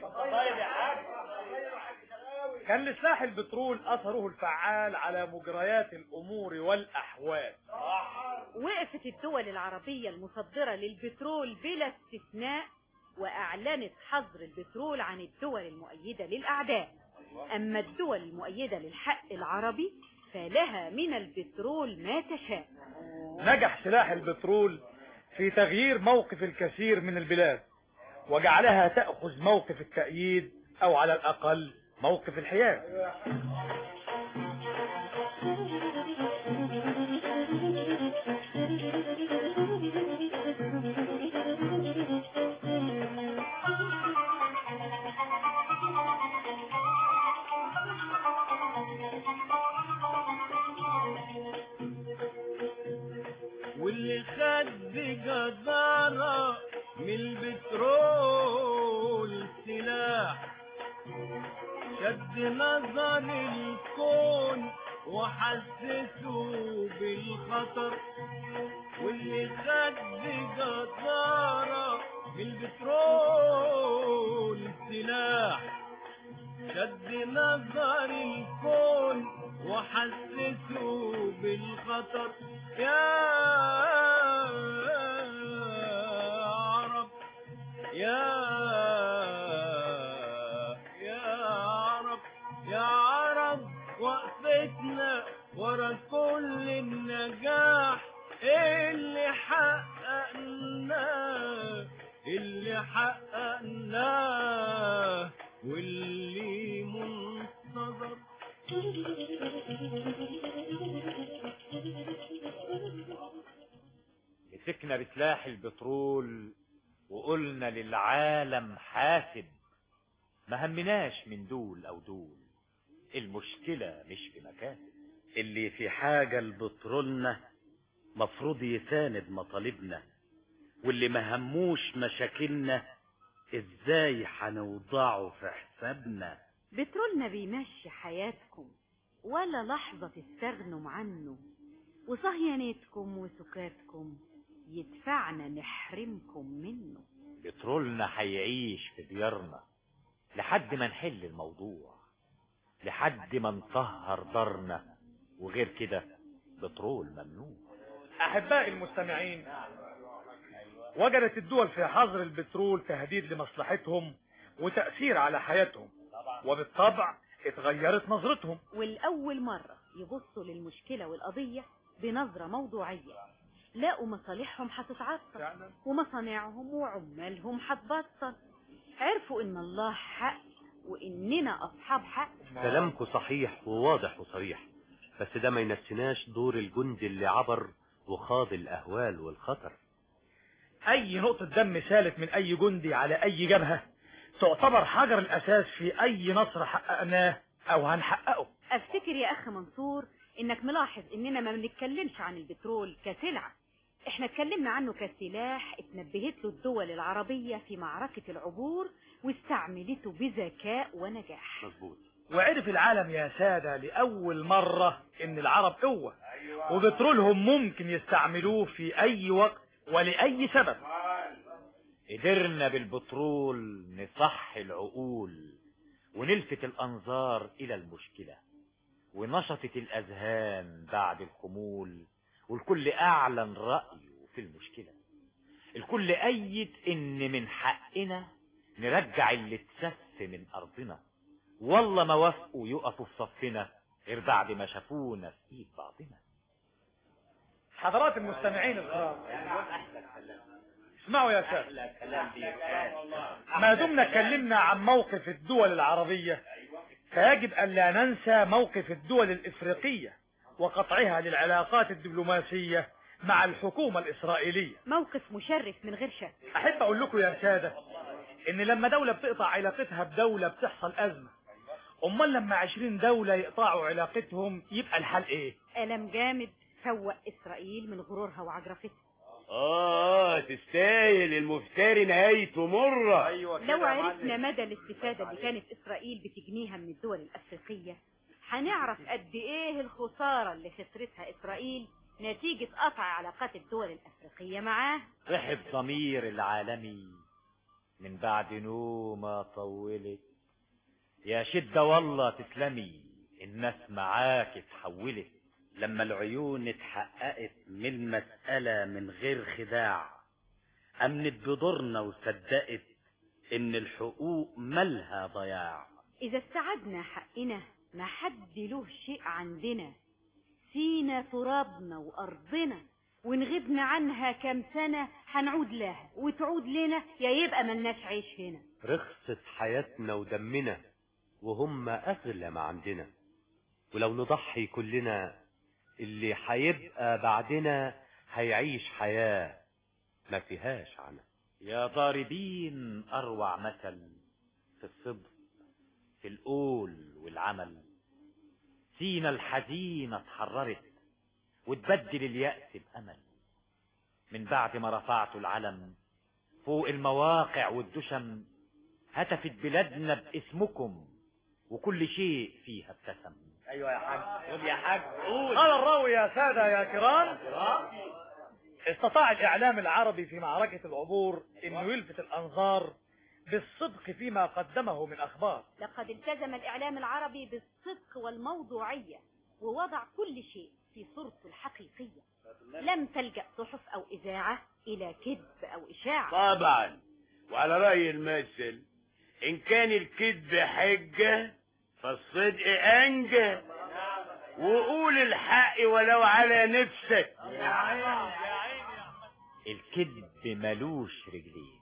كان لسلاح البترول أثره الفعال على مجريات الأمور والأحوال وقفت الدول العربية المصدرة للبترول بلا استثناء وأعلنت حظر البترول عن الدول المؤيدة للأعداء أما الدول المؤيدة للحق العربي فلها من البترول ما تشاء نجح سلاح البترول في تغيير موقف الكثير من البلاد وجعلها تأخذ موقف التأييد أو على الأقل موقف الحياد واللي خد بجدارة من البترول سلاح شد نظر الكون وحسسه بالخطر واللي خد بجدارة من البترول سلاح شد نظر الكون وحسسه بالخطر يا عرب يا يا عرب يا عرب وقفتنا ورا كل النجاح اللي حققناه اللي حققناه واللي منتظر مسكنا بسلاح البترول وقلنا للعالم حاسب ما همناش من دول او دول المشكلة مش في مكان اللي في حاجة لبترولنا مفروض يساند مطالبنا واللي ما هموش مشاكلنا ازاي هنوضعه في حسابنا بترولنا بيمشي حياتكم ولا لحظة تستغنوا عنه وصهيانتكم وسكاتكم يدفعنا نحرمكم منه بترولنا هيعيش في ديارنا لحد ما نحل الموضوع لحد ما نطهر دارنا وغير كده بترول ممنوع أحبائي المستمعين وجدت الدول في حظر البترول تهديد لمصلحتهم وتأثير على حياتهم وبالطبع اتغيرت نظرتهم والأول مرة يبصوا للمشكلة والقضية بنظرة موضوعية لقوا مصالحهم هتتعطل ومصانعهم وعمالهم هتبطل عرفوا ان الله حق واننا اصحاب حق كلامكم صحيح وواضح وصريح بس ده ما ينسيناش دور الجندي اللي عبر وخاض الأهوال والخطر أي نقطة دم سالت من أي جندي على أي جبهة تعتبر حجر الأساس في أي نصر حققناه أو هنحققه افتكر يا اخ منصور انك ملاحظ اننا ما بنتكلمش عن البترول كسلعة احنا اتكلمنا عنه كسلاح اتنبهت له الدول العربية في معركة العبور واستعملته بذكاء ونجاح مظبوط وعرف العالم يا سادة لأول مرة إن العرب قوة وبترولهم ممكن يستعملوه في أي وقت ولأي سبب قدرنا بالبترول نصح العقول ونلفت الأنظار إلى المشكلة ونشطت الأذهان بعد الخمول والكل أعلن رأيه في المشكلة الكل أيد إن من حقنا نرجع اللي اتسف من أرضنا والله ما وافقوا يقفوا في صفنا غير بعد ما شافونا في إيد بعضنا حضرات المستمعين الكرام اسمعوا يا سادة ما دمنا اتكلمنا عن موقف الدول العربية فيجب أن لا ننسى موقف الدول الإفريقية وقطعها للعلاقات الدبلوماسية مع الحكومة الإسرائيلية موقف مشرف من غير شك أحب أقول لكم يا سادة إن لما دولة بتقطع علاقتها بدولة بتحصل أزمة أمال لما عشرين دولة يقطعوا علاقتهم يبقى الحل إيه؟ ألم جامد فوق إسرائيل من غرورها وعجرفتها اه تستاهل المفتري نهايته مرة لو عرفنا مدى الاستفادة اللي كانت إسرائيل بتجنيها من الدول الأفريقية هنعرف قد إيه الخسارة اللي خسرتها إسرائيل نتيجة قطع علاقات الدول الأفريقية معاه رحب ضمير العالمي من بعد نومة طولت يا شدة والله تسلمي الناس معاك اتحولت لما العيون اتحققت من المسألة من غير خداع أمنت بدورنا وصدقت إن الحقوق مالها ضياع إذا استعدنا حقنا ما حد له شيء عندنا سينا ترابنا وأرضنا ونغبنا عنها كام سنة هنعود لها وتعود لنا يا يبقى ملناش عيش هنا رخصت حياتنا ودمنا وهم أغلى ما عندنا ولو نضحي كلنا اللي هيبقى بعدنا هيعيش حياة ما فيهاش عنها يا ضاربين أروع مثل في الصدق في القول والعمل سينا الحزينة اتحررت وتبدل اليأس بأمل من بعد ما رفعت العلم فوق المواقع والدشم هتفت بلادنا باسمكم وكل شيء فيها ابتسم ايوه يا حاج قول يا حاج قول قال الراوي يا سادة يا كرام استطاع الإعلام العربي في معركة العبور أنه يلفت الأنظار بالصدق فيما قدمه من أخبار لقد التزم الإعلام العربي بالصدق والموضوعية ووضع كل شيء في صورته الحقيقية لم تلجأ صحف أو إذاعة إلى كذب أو إشاعة طبعا وعلى رأي المثل إن كان الكذب حجة فالصدق أنجى وقول الحق ولو على نفسك الكذب ملوش رجلين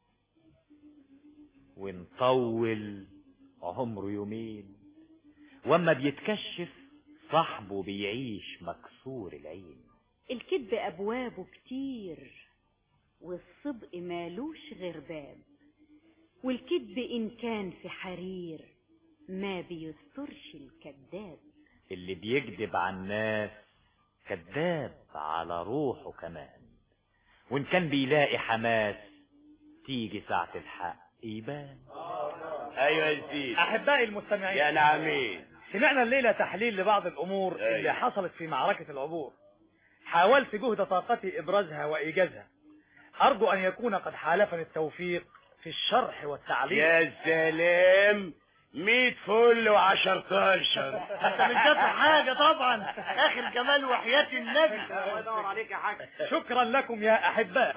ونطول عمره يومين واما بيتكشف صاحبه بيعيش مكسور العين الكذب أبوابه كتير والصدق مالوش غير باب والكذب إن كان في حرير ما بيسترش الكذاب اللي بيكذب على الناس كذاب على روحه كمان وان كان بيلاقي حماس تيجي ساعة الحق يبان ايوه يا سيدي أحبائي المستمعين يا نعمين سمعنا الليلة تحليل لبعض الأمور أيوة. اللي حصلت في معركة العبور حاولت جهد طاقتي إبرازها وإيجازها أرجو أن يكون قد حالفني التوفيق في الشرح والتعليم يا سلام ميت فل وعشر طاشر انت مش دافع حاجة طبعا اخر جمال وحياة النبي الله ينور عليك يا حاج شكرا لكم يا أحباء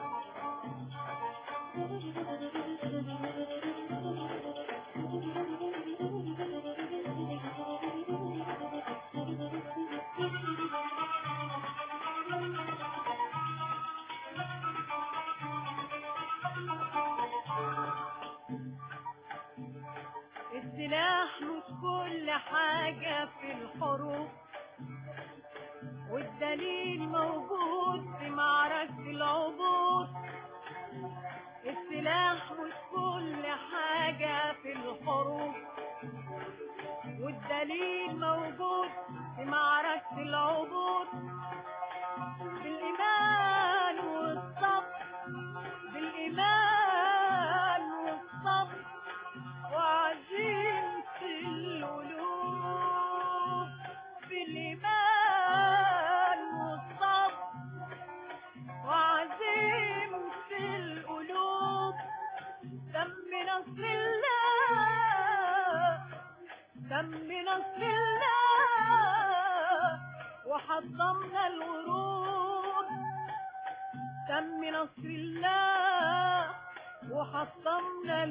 السلاح مش كل حاجة في الحروب والدليل موجود في معركة العبور السلاح مش كل حاجة في الحروب والدليل موجود في معركة العبور بالإيمان والصبر بالإيمان والصبر وعزيمة القلوب بالإيمان والصبر وعزيمة القلوب دم نصر الله دم نصر الله وحطمنا الورود دم نصر الله وحطمنا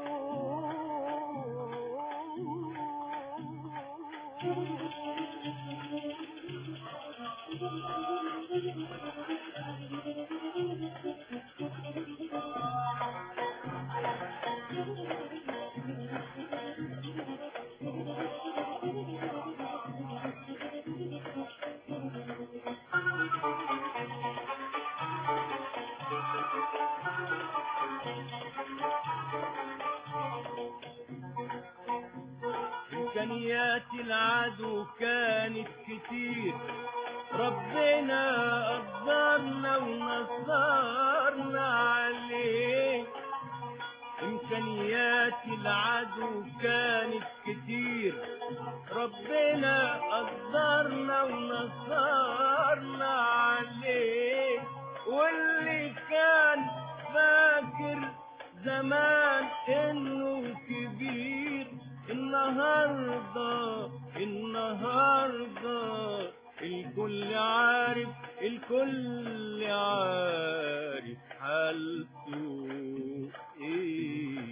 إمكانيات العدو كانت كتير ربنا قدرنا ونصرنا عليه إمكانيات العدو كانت كتير ربنا قدرنا ونصرنا عليه واللي كان فاكر زمان انه كبير النهارده النهارده الكل عارف الكل عارف حالته ايه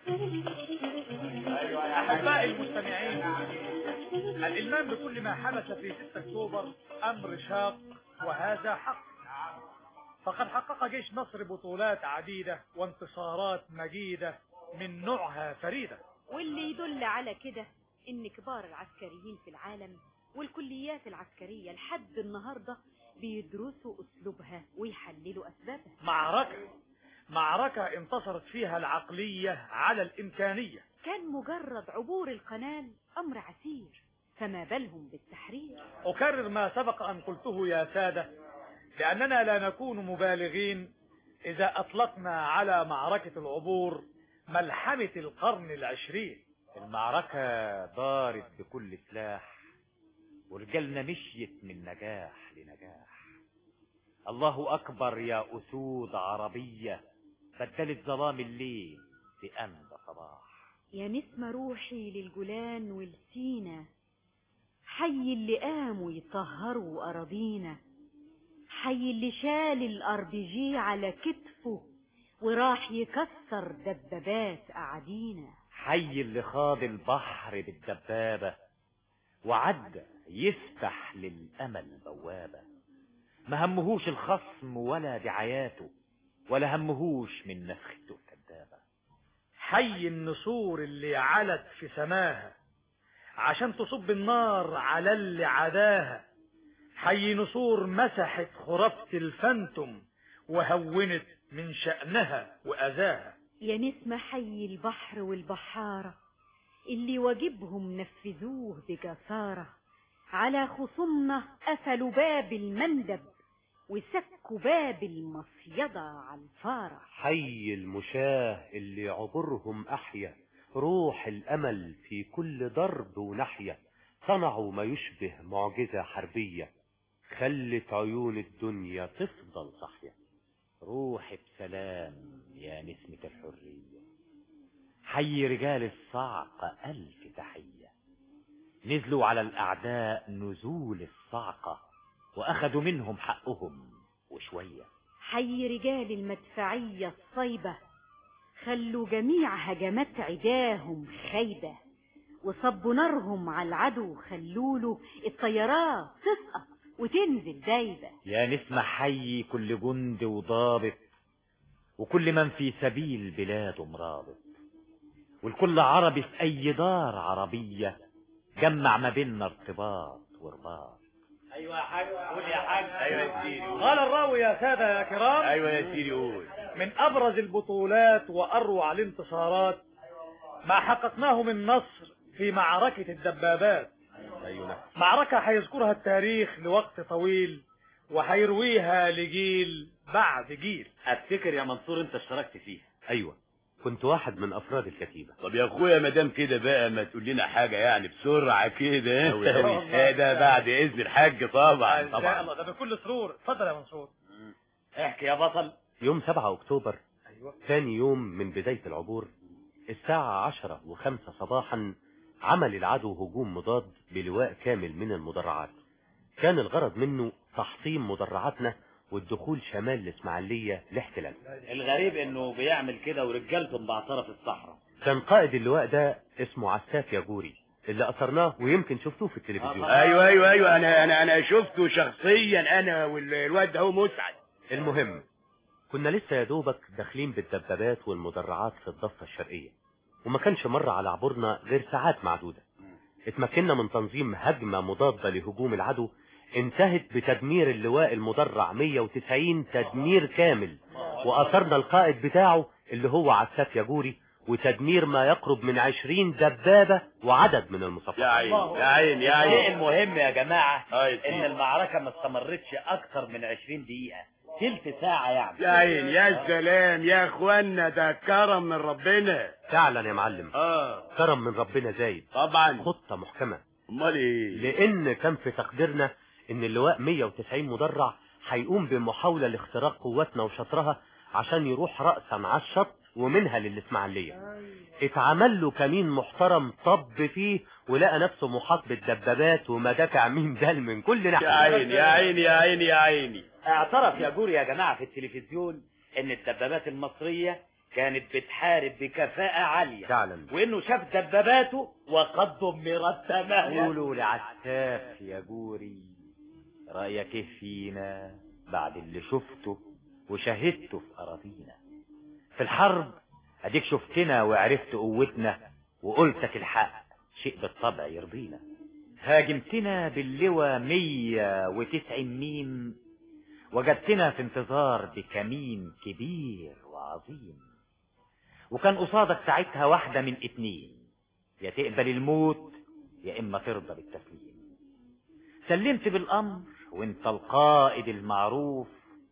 أحبائي المستمعين الإلمام بكل ما حدث في 6 أكتوبر أمر شاق وهذا حق فقد حقق جيش مصر بطولات عديدة وانتصارات مجيدة من نوعها فريدة واللي يدل على كده ان كبار العسكريين في العالم والكليات العسكرية لحد النهاردة بيدرسوا اسلوبها ويحللوا اسبابها معركة معركة انتصرت فيها العقلية على الإمكانية كان مجرد عبور القنال امر عسير فما بالهم بالتحرير أكرر ما سبق أن قلته يا سادة لأننا لا نكون مبالغين إذا أطلقنا على معركة العبور ملحمة القرن العشرين المعركة دارت بكل سلاح ورجالنا مشيت من نجاح لنجاح الله أكبر يا أسود عربية بدلت ظلام الليل بأمن صباح يا نسمة روحي للجولان والسينا حي اللي قاموا يطهروا أراضينا حي اللي شال الار بي جي على كتفه وراح يكسر دبابات قعدينا حي اللي خاض البحر بالدبابة وعدى يفتح للأمل بوابة ما همهوش الخصم ولا دعاياته ولا همهوش من نفخته الكذابة حي النسور اللي علت في سماها عشان تصب النار على اللي عداها حي نسور مسحت خرافة الفانتوم وهونت من شأنها وأذاها يا نسمة حي البحر والبحارة اللي واجبهم نفذوه بجسارة على خصومنا قفلوا باب المندب وسكوا باب المصيدة على الفارة حي المشاه اللي عبرهم أحيا روح الأمل في كل ضرب وناحية صنعوا ما يشبه معجزة حربية خلت عيون الدنيا تفضل صحية روحي بسلام يا نسمة الحرية حي رجال الصعقة ألف تحية نزلوا على الأعداء نزول الصعقة وأخذوا منهم حقهم وشوية حي رجال المدفعية الصيبة خلوا جميع هجمات عداهم خيبة وصبوا نارهم على العدو خلوله الطيارات تسقط وتنزل دايبة يا نسمة حي كل جند وضابط وكل من في سبيل بلاده مرابط والكل عربي في أي دار عربية جمع ما بيننا ارتباط ورباط ايوه يا حاج قول يا حاج ايوه يا سيدي قال الراوي يا سادة يا كرام ايوه يا سيدي قول من أبرز البطولات وأروع الانتصارات ما حققناه من نصر في معركة الدبابات ايوه معركة هيذكرها التاريخ لوقت طويل وهيرويها لجيل بعد جيل افتكر يا منصور انت اشتركت فيها أيوة كنت واحد من أفراد الكتيبة طب يا اخويا ما دام كده بقى ما تقول لنا حاجه يعني بسرعه كده أوي أوي. هذا بعد اذن الحاج طبعا إن شاء طبعا الله ده بكل سرور اتفضل يا منصور احكي يا بطل يوم 7 أكتوبر أيوة. ثاني يوم من بداية العبور الساعة عشرة وخمسة صباحا عمل العدو هجوم مضاد بلواء كامل من المدرعات كان الغرض منه تحطيم مدرعاتنا والدخول شمال الإسماعيلية لاحتلال الغريب انه بيعمل كده ورجالته مبعتره في الصحراء كان قائد اللواء ده اسمه عساف ياجوري اللي أثرناه ويمكن شفتوه في التلفزيون ايوه ايوه ايوه انا انا انا شفته شخصيا انا والواد ده هو مسعد المهم كنا لسه يا دوبك داخلين بالدبابات والمدرعات في الضفة الشرقية وما كانش مر على عبورنا غير ساعات معدودة اتمكنا من تنظيم هجمة مضادة لهجوم العدو انتهت بتدمير اللواء المدرع 190 تدمير كامل وأثرنا القائد بتاعه اللي هو عساف ياجوري وتدمير ما يقرب من 20 دبابة وعدد من يا المصفات عيني يا عيني يا الشيء عيني المهم يا جماعة آه يا ان سيدي. المعركة ما استمرتش اكتر من 20 دقيقة تلت ساعة يعني يا عيني يا سلام يا اخوانا ده كرم من ربنا فعلا يا معلم اه كرم من ربنا زايد طبعا خطة محكمة امال ايه لان كان في تقديرنا ان اللواء 190 مدرع هيقوم بمحاولة لاختراق قواتنا وشطرها عشان يروح رأسا على الشط ومنها للإسماعيلية اتعمل له كمين محترم طب فيه ولقى نفسه محاط بالدبابات ومدافع مين بال من كل يا ناحية عيني يا عيني يا عيني يا عيني اعترف يا جوري يا جماعة في التلفزيون ان الدبابات المصرية كانت بتحارب بكفاءة عالية فعلا وانه شاف دباباته وقد دمرت تماما قولوا لعساف يا جوري رأيك ايه فينا بعد اللي شفته وشاهدته في أراضينا في الحرب اديك شفتنا وعرفت قوتنا وقلتك الحق شيء بالطبع يرضينا هاجمتنا باللوى مية وتسعين ميم وجدتنا في انتظار بكمين كبير وعظيم وكان قصادك ساعتها واحدة من اتنين يا تقبل الموت يا اما ترضى بالتسليم سلمت بالامر وانت القائد المعروف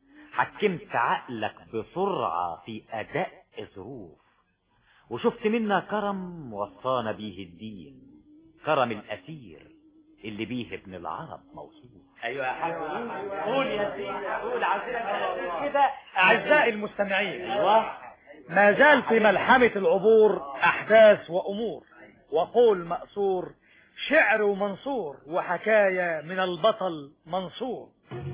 حكمت عقلك بسرعة في اداء ظروف وشفت منا كرم وصانا بيه الدين كرم الاسير اللي بيه ابن العرب موصوف ايوه يا حاج قول يا سيدي قول عايزينك كده أعزائي المستمعين ايوه ما زال في ملحمة العبور أحداث وأمور وقول مأثور شعر ومنصور وحكاية من البطل منصور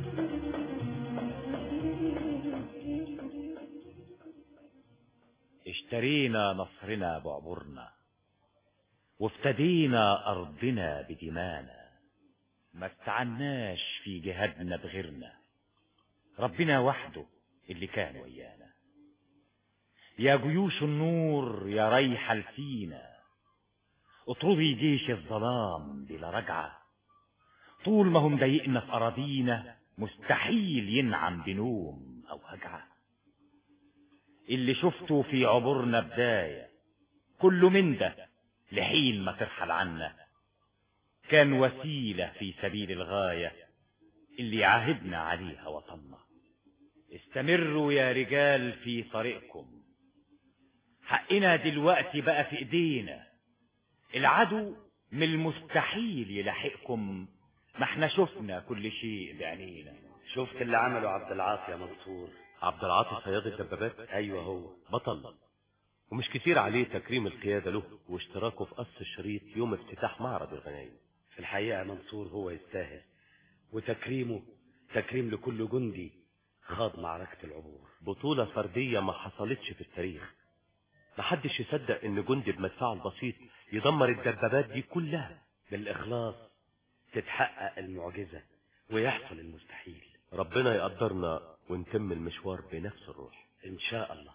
اشترينا نصرنا بعبرنا وافتدينا أرضنا بدمانا ما استعناش في جهادنا بغيرنا ربنا وحده اللي كان ويانا يا جيوش النور يا ريح الفينا اطردي جيش الظلام بلا رجعة طول ما هم ضايقنا في أراضينا مستحيل ينعم بنوم أو هجعة اللي شفته في عبورنا بداية كله من ده لحين ما ترحل عنا كان وسيلة في سبيل الغاية اللي عاهدنا عليها وطننا استمروا يا رجال في طريقكم حقنا دلوقتي بقى في ايدينا العدو من المستحيل يلاحقكم ما احنا شفنا كل شيء بعينينا شفت اللي عمله عبد العاطي يا منصور عبد العاطي صياد الدبابات ايوه هو بطل ومش كتير عليه تكريم القيادة له واشتراكه في قص الشريط يوم افتتاح معرض الغنايم في الحقيقة منصور هو يستاهل وتكريمه تكريم لكل جندي خاض معركة العبور بطولة فردية ما حصلتش في التاريخ محدش يصدق ان جندي بمدفعه البسيط يدمر الدبابات دي كلها بالإخلاص تتحقق المعجزة ويحصل المستحيل ربنا يقدرنا ونتم المشوار بنفس الروح إن شاء الله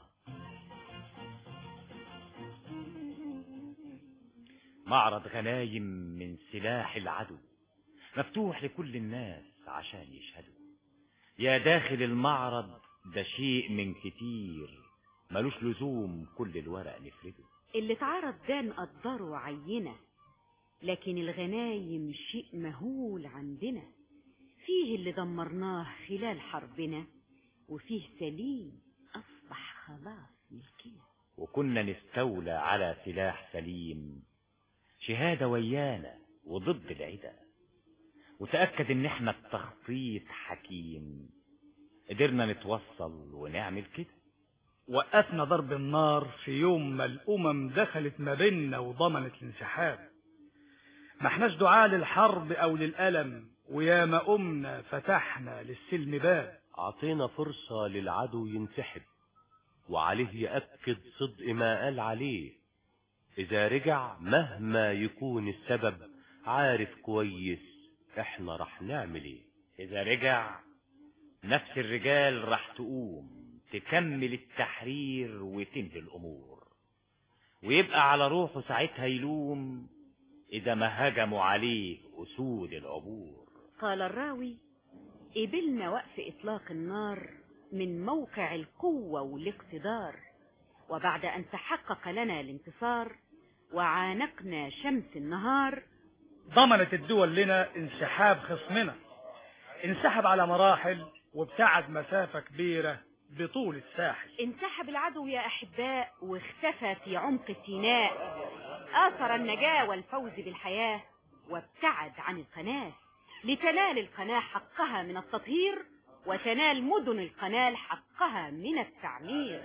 معرض غنايم من سلاح العدو مفتوح لكل الناس عشان يشهدوا يا داخل المعرض ده شيء من كتير ملوش لزوم كل الورق نفرده اللي اتعرض ده نقدره عينة لكن الغنايم شيء مهول عندنا فيه اللي دمرناه خلال حربنا وفيه سليم أصبح خلاص ملكنا وكنا نستولى على سلاح سليم شهادة ويانا وضد العدا وتأكد ان احنا التخطيط حكيم قدرنا نتوصل ونعمل كده وقفنا ضرب النار في يوم ما الأمم دخلت ما بيننا وضمنت الانسحاب ما احناش دعاء للحرب أو للألم ويا ما قمنا فتحنا للسلم باب عطينا فرصة للعدو ينسحب وعليه يأكد صدق ما قال عليه إذا رجع مهما يكون السبب عارف كويس احنا رح نعمل ايه إذا رجع نفس الرجال راح تقوم تكمل التحرير وتنهي الأمور ويبقى على روحه ساعتها يلوم إذا ما هجموا عليه أسود العبور قال الراوي قبلنا وقف إطلاق النار من موقع القوة والاقتدار وبعد أن تحقق لنا الانتصار وعانقنا شمس النهار ضمنت الدول لنا انسحاب خصمنا انسحب على مراحل وابتعد مسافة كبيرة بطول الساحل انسحب العدو يا أحباء واختفى في عمق سيناء آثر النجاة والفوز بالحياة وابتعد عن القناة لتنال القناة حقها من التطهير وتنال مدن القناة حقها من التعمير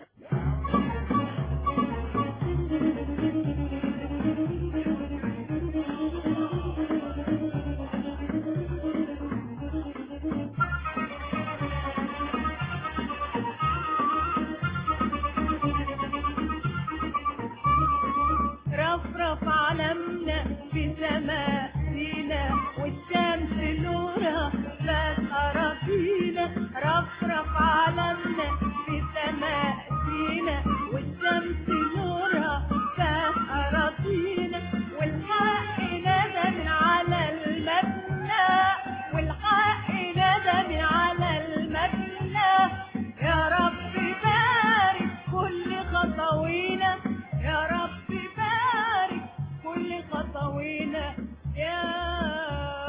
رفرف علمنا في سماء سينا والشمس نورها بات أراضينا رفرف علمنا في سماء سينا والشمس نورها بات أراضينا والحق ندى من على المبنى والحق ندى من على المبنى يا رب بارك كل خطوينا يا رب بارك كل خطوينا يا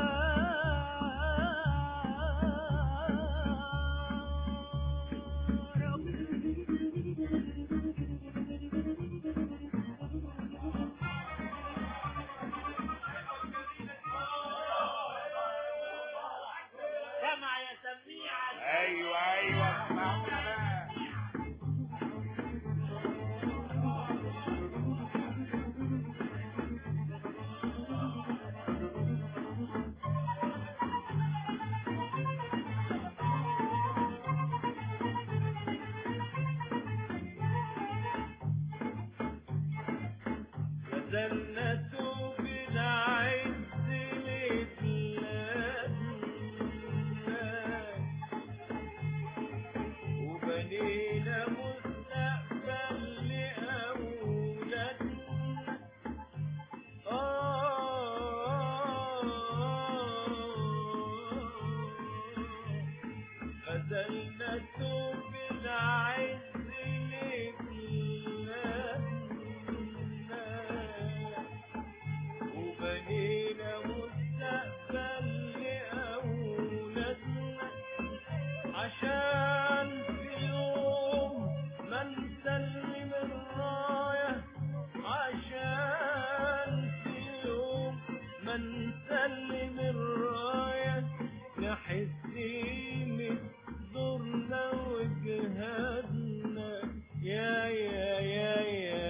سمع يا سميع ايوه ايوه اسمعونا بقى نزلنا بالعز الإسلام بذلنا توب العز لبلادنا وبنينا مستقبل لأولادنا عشان في يوم ما نسلم الراية عشان في يوم ما نسلم الراية نحس قيمة دورنا وجهادنا يا يا يا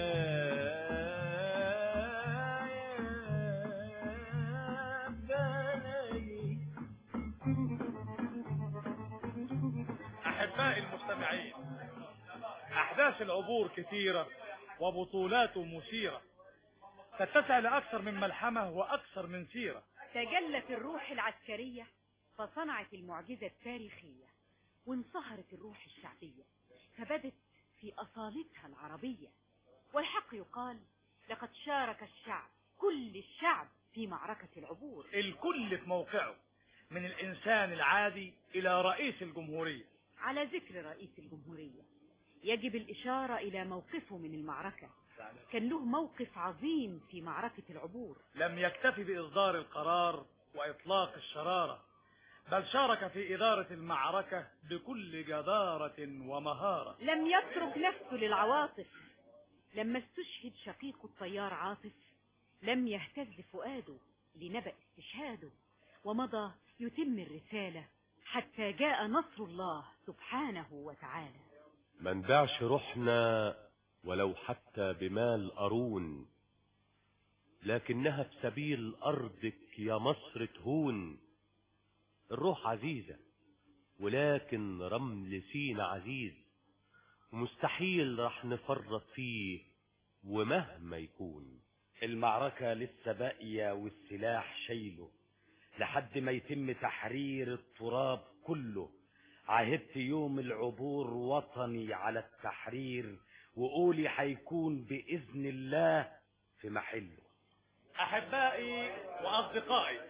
يا بلدي أحبائي المستمعين أحداث العبور كثيرة وبطولاته مثيرة تتسع لأكثر من ملحمة وأكثر من سيرة تجلت الروح العسكرية فصنعت المعجزة التاريخية وانصهرت الروح الشعبية فبدت في أصالتها العربية والحق يقال لقد شارك الشعب كل الشعب في معركة العبور الكل في موقعه من الإنسان العادي إلى رئيس الجمهورية على ذكر رئيس الجمهورية يجب الإشارة إلى موقفه من المعركة كان له موقف عظيم في معركة العبور لم يكتفي بإصدار القرار وإطلاق الشرارة بل شارك في إدارة المعركة بكل جدارة ومهارة لم يترك نفسه للعواطف لما استشهد شقيق الطيار عاطف لم يهتز فؤاده لنبأ استشهاده ومضى يتم الرسالة حتى جاء نصر الله سبحانه وتعالى ما نبيعش روحنا ولو حتى بمال قارون لكنها في سبيل أرضك يا مصر تهون الروح عزيزة ولكن رمل سينا عزيز ومستحيل رح نفرط فيه ومهما يكون المعركة لسه باقية والسلاح شايله لحد ما يتم تحرير التراب كله عهدت يوم العبور وطني على التحرير وقولي هيكون بإذن الله في محله أحبائي وأصدقائي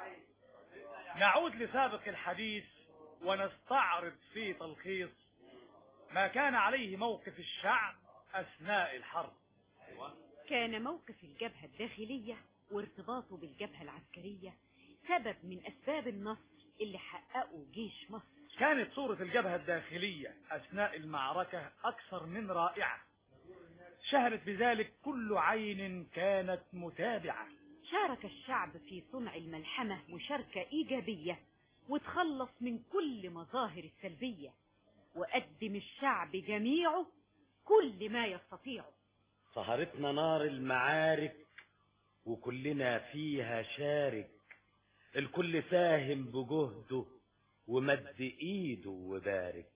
نعود لسابق الحديث ونستعرض في تلخيص ما كان عليه موقف الشعب أثناء الحرب كان موقف الجبهة الداخلية وارتباطه بالجبهة العسكرية سبب من أسباب النصر اللي حققه جيش مصر كانت صورة الجبهة الداخلية أثناء المعركة أكثر من رائعة شهدت بذلك كل عين كانت متابعة شارك الشعب في صنع الملحمة مشاركة إيجابية وتخلص من كل مظاهر السلبية وقدم الشعب جميعه كل ما يستطيعه سهرتنا نار المعارك وكلنا فيها شارك الكل ساهم بجهده ومد ايده وبارك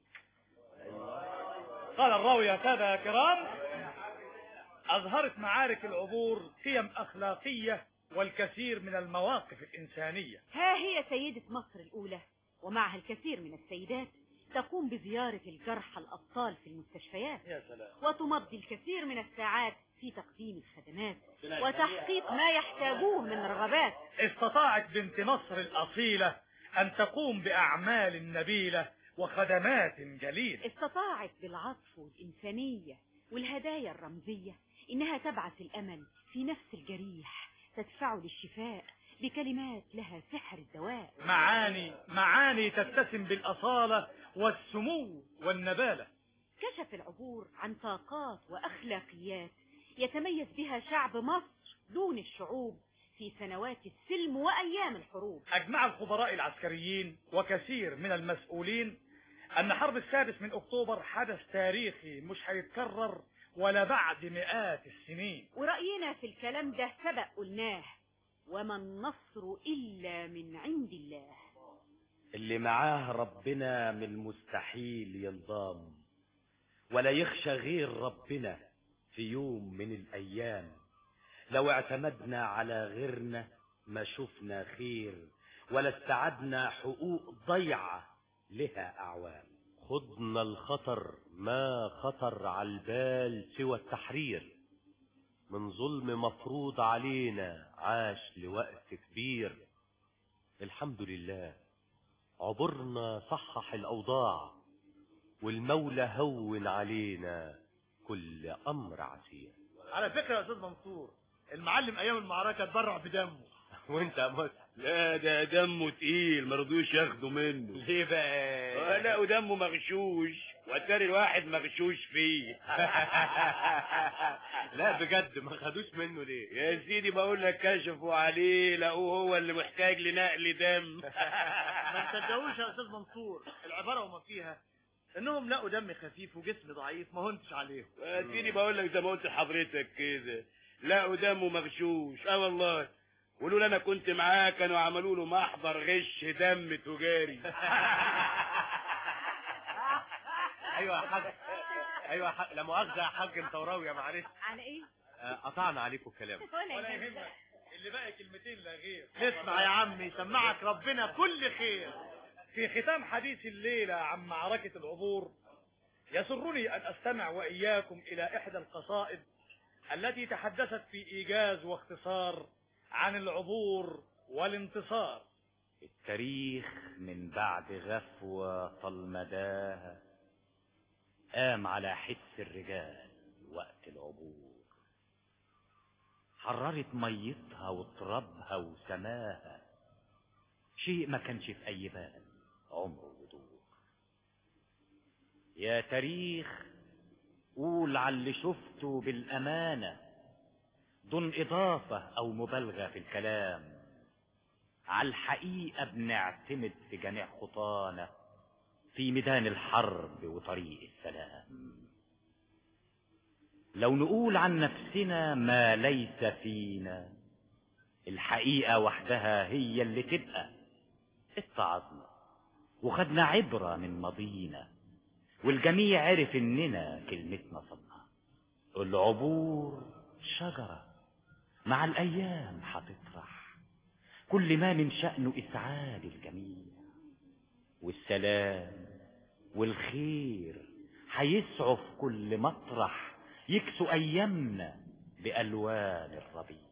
قال الراوي يا سادة يا كرام أظهرت معارك العبور قيم أخلاقية والكثير من المواقف الإنسانية ها هي سيدة مصر الأولى ومعها الكثير من السيدات تقوم بزيارة الجرحى الأبطال في المستشفيات يا سلام وتمضي الكثير من الساعات في تقديم الخدمات وتحقيق ما يحتاجوه من رغبات استطاعت بنت مصر الأصيلة أن تقوم بأعمال نبيلة وخدمات جليلة استطاعت بالعطف والإنسانية والهدايا الرمزية إنها تبعث الأمل في نفس الجريح تدفعه للشفاء بكلمات لها سحر الدواء معاني معاني تتسم بالأصالة والسمو والنبالة كشف العبور عن طاقات وأخلاقيات يتميز بها شعب مصر دون الشعوب في سنوات السلم وأيام الحروب أجمع الخبراء العسكريين وكثير من المسؤولين أن حرب السادس من أكتوبر حدث تاريخي مش هيتكرر ولا بعد مئات السنين ورأينا في الكلام ده سبق قلناه وما النصر إلا من عند الله اللي معاه ربنا من المستحيل ينضام ولا يخشى غير ربنا في يوم من الأيام لو اعتمدنا على غيرنا ما شفنا خير ولا استعدنا حقوق ضيعة لها أعوام خضنا الخطر ما خطر على البال سوى التحرير من ظلم مفروض علينا عاش لوقت كبير الحمد لله عبرنا صحح الأوضاع والمولى هون علينا كل أمر عسير على فكره يا استاذ منصور المعلم ايام المعركه اتبرع بدمه وانت يا مصر لا ده دمه تقيل ما رضوش ياخدوا منه ليه بقى لا ودمه مغشوش واتاري الواحد مغشوش فيه لا بجد ما خدوش منه ليه يا سيدي بقول لك كشفوا عليه لقوه هو اللي محتاج لنقل دم ما تصدقوش يا استاذ منصور العباره وما فيها انهم لقوا دم خفيف وجسم ضعيف ما هنتش عليهم يا سيدي بقول لك زي ما قلت لحضرتك كده لقوا دمه مغشوش اه والله ولولا انا كنت معاه كانوا عملوا له محضر غش دم تجاري ايوه يا حاج ايوه يا حاج لا مؤاخذه يا حاج انت وراوي معلش على ايه آه، قطعنا عليكم الكلام ولا يهمك اللي باقي كلمتين لا غير اسمع يا عمي يسمعك ربنا كل خير في ختام حديث الليلة عن معركة العبور يسرني أن أستمع وإياكم إلى إحدى القصائد التي تحدثت في إيجاز واختصار عن العبور والانتصار التاريخ من بعد غفوة طال مداها قام على حس الرجال وقت العبور حررت ميتها وترابها وسماها شيء ما كانش في أي بال عمره يدور يا تاريخ قول على اللي شفته بالأمانة دون إضافة أو مبالغة في الكلام على الحقيقة بنعتمد في جميع خطانا في ميدان الحرب وطريق السلام لو نقول عن نفسنا ما ليس فينا الحقيقة وحدها هي اللي تبقى اتعظنا وخدنا عبرة من ماضينا والجميع عرف اننا كلمتنا صدقة العبور شجرة مع الايام هتطرح كل ما من شأنه اسعاد الجميع والسلام والخير هيسعوا في كل مطرح يكسوا ايامنا بالوان الربيع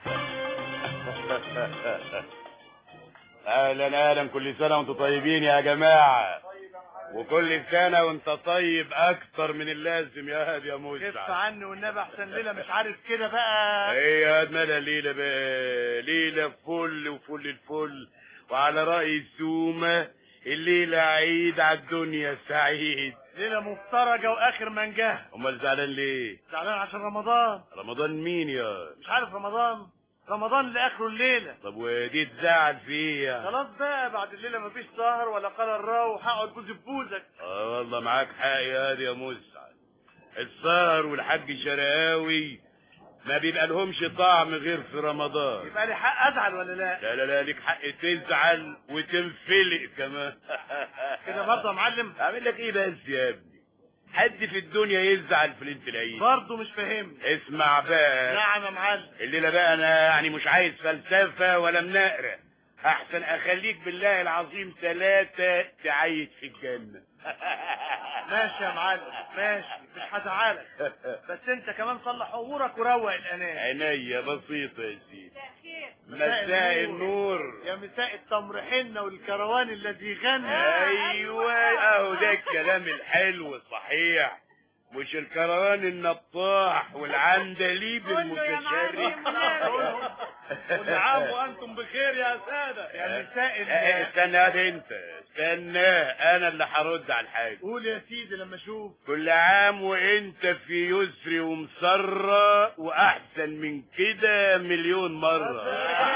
اهلا اهلا كل سنه وانتم طيبين يا جماعه وكل سنه وانت طيب اكتر من اللازم يا هادي يا كف موسى عني والنبي احسن ليله مش عارف كده بقى ايه يا واد مالها ليله بقى ليله فل وفل الفل وعلى راي السومه الليله عيد على الدنيا سعيد ليله مفترجه واخر منجاه امال زعلان ليه زعلان عشان رمضان رمضان مين يا مش عارف رمضان رمضان اللي اخره الليله طب ودي تزعل فيه يعني خلاص بقى بعد الليله مفيش سهر ولا قال الراو هقعد بوز بوزك اه والله معاك حق يا هادي يا مسعد السهر والحاج شرقاوي ما بيبقى لهمش طعم غير في رمضان يبقى لي حق ازعل ولا لا لا لا لا ليك حق تزعل وتنفلق كمان كده برضه يا معلم اعمل لك ايه بس يا ابني حد في الدنيا يزعل في ليله العيد برضه مش فاهمني اسمع بقى نعم يا معلم الليله بقى انا يعني مش عايز فلسفه ولا مناقره احسن اخليك بالله العظيم ثلاثه تعيش في الجنه ماشي يا معلم ماشي مش هزعلك بس انت كمان صلح امورك وروق الانام عينيا بسيطه يا سيدي مساء مساء النور يا مساء التمر حنة والكروان الذي غنى ايوه اهو ده الكلام الحلو الصحيح مش الكروان النطاح والعندليب المتشرد كل عام وأنتم بخير يا سادة يا مساء اه، ال- استنى هذا انت استنى انا اللي هرد على الحاجه قول يا سيدي لما اشوف كل عام وانت في يسر ومسرة واحسن من كده مليون مرة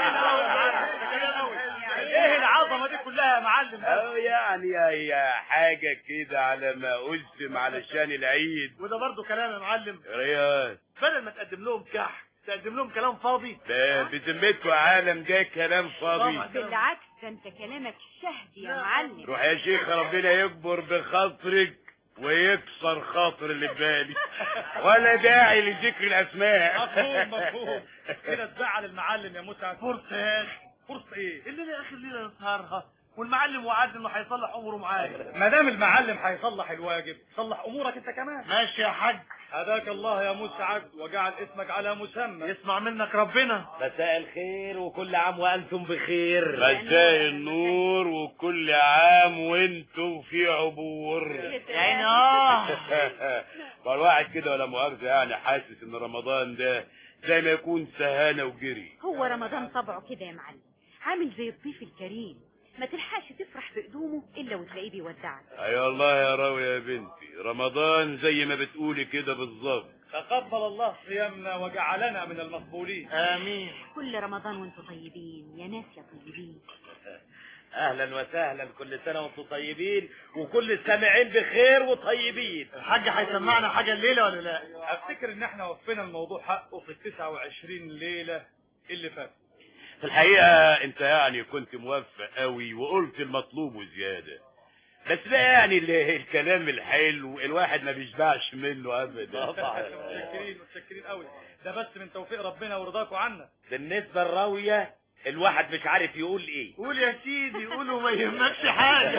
ايه العظمه دي كلها يا معلم او يعني هي حاجة كده على ما قسم علشان العيد وده برضه كلام يا معلم رياض بدل ما تقدم لهم كحك تقدم لهم كلام فاضي ده بذمتكوا عالم ده كلام فاضي طبعا. بالعكس ده انت كلامك شهد يا معلم روح يا شيخ ربنا يكبر بخاطرك ويكسر خاطر اللي في بالي ولا داعي لذكر الاسماء مفهوم مفهوم كده تزعل المعلم يا مسعد فرصه يا اخي فرصة ايه؟ الليله اخر ليله نسهرها والمعلم وعدني انه هيصلح اموره معايا ما دام المعلم هيصلح الواجب صلح امورك انت كمان ماشي يا حاج هداك الله يا مسعد وجعل اسمك على مسمى يسمع منك ربنا مساء الخير وكل عام وانتم بخير مساء النور وكل عام وانتم في عبور يعني اه ما الواحد كده ولا مؤاخذة يعني حاسس ان رمضان ده زي ما يكون سهانة وجري هو رمضان طبعه كده يا معلم عامل زي الضيف الكريم ما تلحقش تفرح بقدومه الا وتلاقيه بيودعك اي والله يا راوي يا بنتي رمضان زي ما بتقولي كده بالظبط تقبل الله صيامنا وجعلنا من المقبولين امين كل رمضان وانتم طيبين يا ناس يا طيبين اهلا وسهلا كل سنه وانتم طيبين وكل السامعين بخير وطيبين الحاج هيسمعنا حاجه الليله ولا لا افتكر ان احنا وفينا الموضوع حقه في ال 29 ليله اللي فاتت في الحقيقة انت يعني كنت موفق قوي وقلت المطلوب وزيادة بس ده يعني ال- الكلام الحلو الواحد ما بيشبعش منه ابدا متشكرين متشكرين قوي ده بس من توفيق ربنا ورضاكم عنا بالنسبه للراويه الواحد مش عارف يقول ايه قول يا سيدي قولوا ما يهمكش حاجه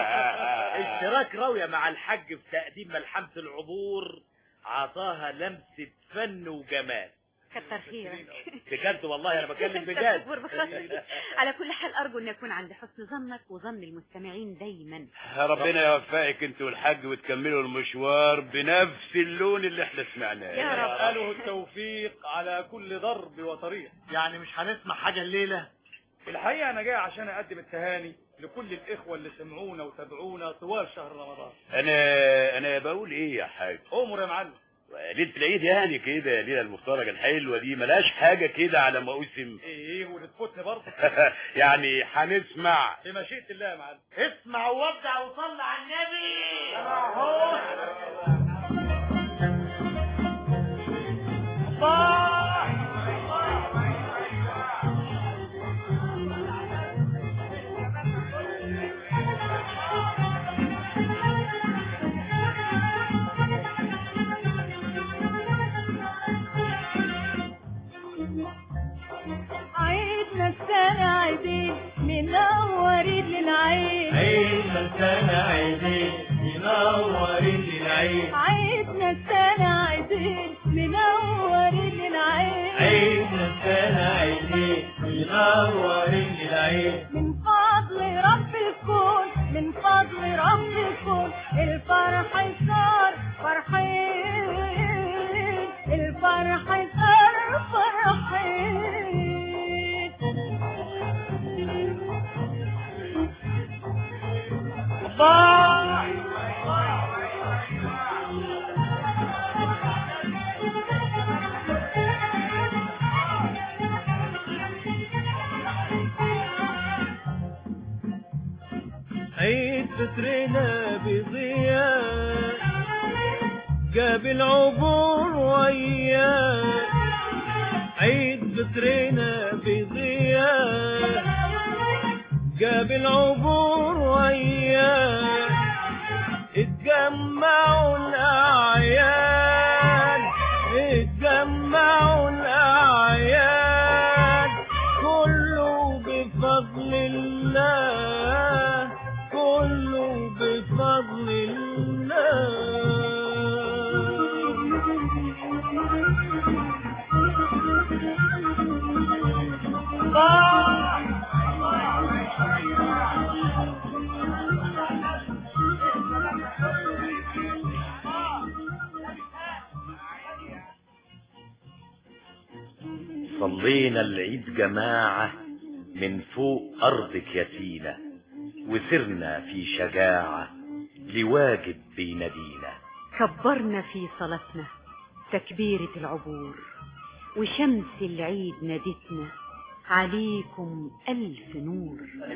اشتراك راوية مع الحج في تقديم ملحمة العبور عطاها لمسة فن وجمال كتر خيرك بجد والله انا بكلم بجد تكبر بخاطري. على كل حال ارجو ان يكون عند حسن ظنك وظن المستمعين دايما ربنا يوفقك انت والحاج وتكملوا المشوار بنفس اللون اللي احنا سمعناه يا رب اساله التوفيق على كل ضرب وطريق يعني مش هنسمع حاجه الليله الحقيقه انا جاي عشان اقدم التهاني لكل الاخوه اللي سمعونا وتابعونا طوال شهر رمضان انا انا بقول ايه يا حاج امر يا معلم ليلة العيد يعني كده الليلة المفترجة الحلوة دي ملاش حاجة كده على موسم ايه وتفوتني برضه يعني هنسمع بمشيئه الله يا معلم اسمع وودع وصلي على النبي عيدنا السنة عيدين منورين للعين عيدنا السنة عيدين منورين للعيد عيدنا السنة عيدين منورين للعين عيدنا السنة عيدين منورين للعيد من فضل رب الكون من فضل رب الكون الفرح صار فرحين الفرح صار فرحين عيد فطرنا بضياء جاب العبور وياه عيد فطرنا بضياء جاب العبور وياه اتجمعوا الأعياد اتجمعوا الأعياد كله بفضل الله كله بفضل الله صلينا العيد جماعة من فوق أرضك يا سينا وسرنا في شجاعة لواجب بينادينا كبرنا في صلاتنا تكبيرة العبور وشمس العيد نادتنا عليكم ألف نور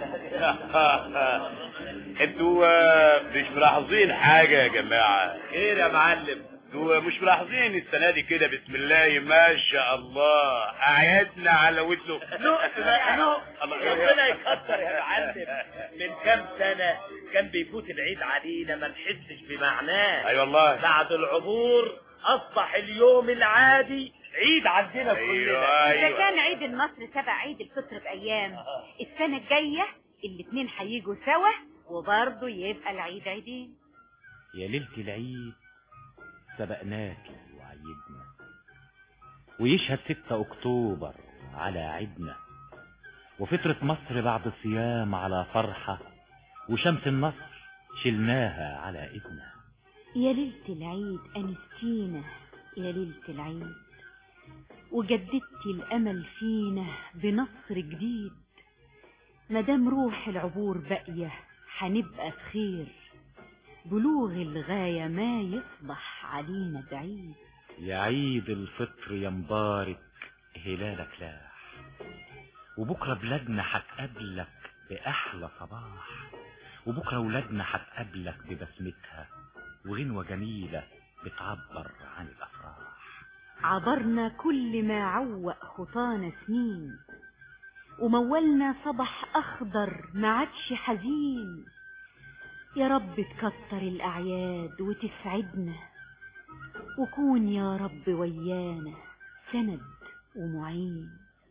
انتوا آه، مش ملاحظين حاجة يا جماعة خير يا معلم انتوا مش ملاحظين السنة دي كده بسم الله ما شاء الله أعيادنا على وزنه نقط بقى نقط ربنا يكتر يا معلم من كام سنة كان بيفوت العيد علينا ما نحسش بمعناه أي والله بعد العبور أصبح اليوم العادي عيد عندنا كلنا أيوه إذا أيوه كان عيد النصر تبع عيد الفطر بأيام السنة الجاية الاتنين هيجوا سوا وبرضه يبقى العيد عيدين يا ليلة العيد سبقناكي وعيدنا ويشهد ستة أكتوبر على عيدنا وفطرة مصر بعد صيام على فرحة وشمس النصر شلناها على إيدنا يا ليلة العيد أنستينا يا ليلة العيد وجددتي الأمل فينا بنصر جديد مدام روح العبور باقية هنبقى في خير بلوغ الغاية ما يصبح علينا بعيد يا عيد الفطر يا مبارك هلالك لاح وبكرة بلادنا هتقابلك بأحلى صباح وبكرة ولادنا هتقابلك ببسمتها وغنوة جميلة بتعبر عن الأفراح عبرنا كل ما عوق خطانا سنين ومولنا صبح أخضر ما عادش حزين يا رب تكتر الأعياد وتسعدنا وكون يا رب ويانا سند ومعين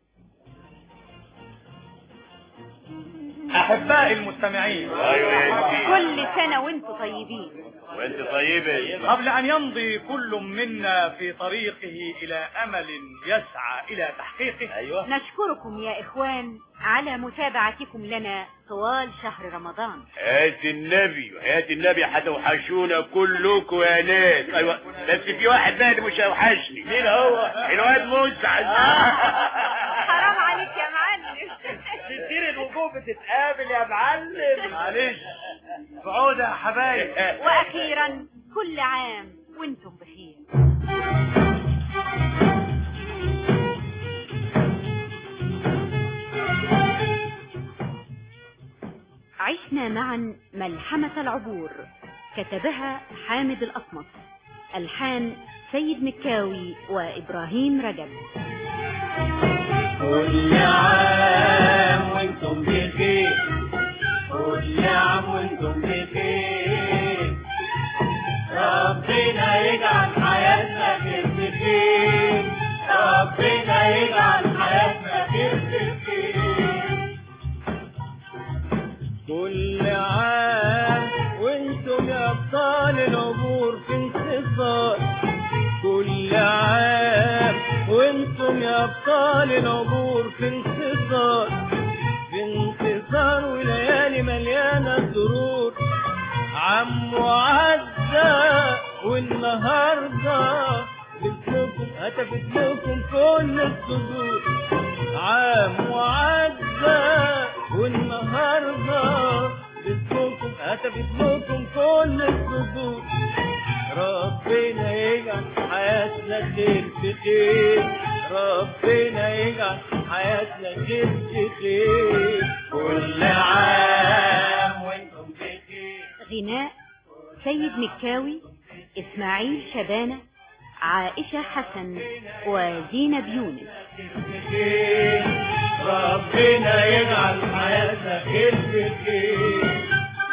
أحبائي المستمعين ايوه يا سيدي كل سنة وانتوا طيبين وانت طيبة قبل أن يمضي كل منا في طريقه إلى أمل يسعى إلى تحقيقه ايوه نشكركم يا إخوان على متابعتكم لنا طوال شهر رمضان حياة النبي وحياة النبي هتوحشونا كلكم يا ناس ايوه بس في واحد بقى اللي مش هيوحشني مين هو؟ الواد مسعد حرام عليك يا معلم كتير الوجوه بتتقابل يا معلم معلش بعودة يا حبايب وأخيرا كل عام وانتم بخير عشنا معا ملحمة العبور كتبها حامد الأصمت ألحان سيد مكاوي وإبراهيم رجب كل عام وانتم بخير كل عام وانتم بخير ربنا يجعل حياتنا خير بخير ربنا يجعل حياتنا خير بخير كل عام وانتم يا ابطال العبور في انتصار كل عام وانتم يا ابطال العبور في انتصار في انتصار وليالي مليانه سرور عم وعدى والنهارده باسمكم هتفت لكم كل الصدور عام وعدى والنهارده باسمكم هتفت لكم كل الصدور ربنا يجعل حياتنا خير في خير ربنا يجعل حياتنا خير في خير كل عام وانتم بخير غناء سيد مكاوي إسماعيل شبانة عائشة حسن وزينب يونس خير ربنا يجعل حياتنا خير في خير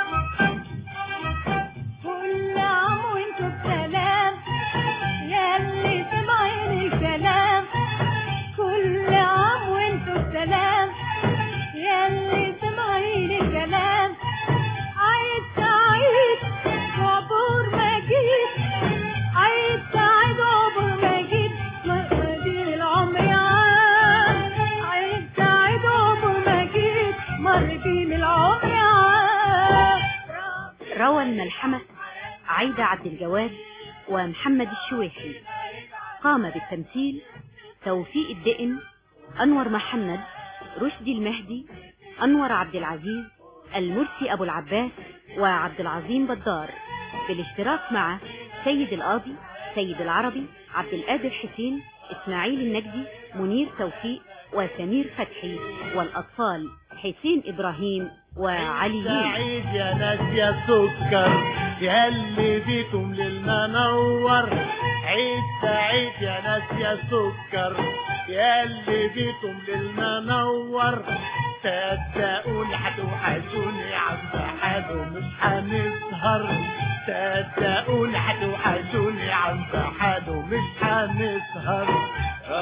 كل عام وانتوا بسلام يا اللي سمعين الكلام كل عام وانتوا بسلام يا اللي سمعين الكلام عيد سعيد وعبور مجيد عيد سعيد وعبور مجيد مدير العمر عام عيد سعيد وعبور مجيد مر بيه العمر عام روى الملحمة عايدة عبد الجواد ومحمد الشويحي قام بالتمثيل توفيق الدقن أنور محمد رشدي المهدي أنور عبد العزيز المرسي أبو العباس وعبد العظيم بدار بالاشتراك مع سيد القاضي سيد العربي عبد القادر حسين إسماعيل النجدي منير توفيق وسمير فتحي والأطفال حسين إبراهيم وعلي يونس سعيد يا ناس يا سكر يا اللي بيكم للمنور عيد سعيد يا ناس يا سكر يا اللي بيكم للمنور صدقوني هتوحشوني عم حلو مش هنسهر صدقوني هتوحشوني عم حلو مش هنسهر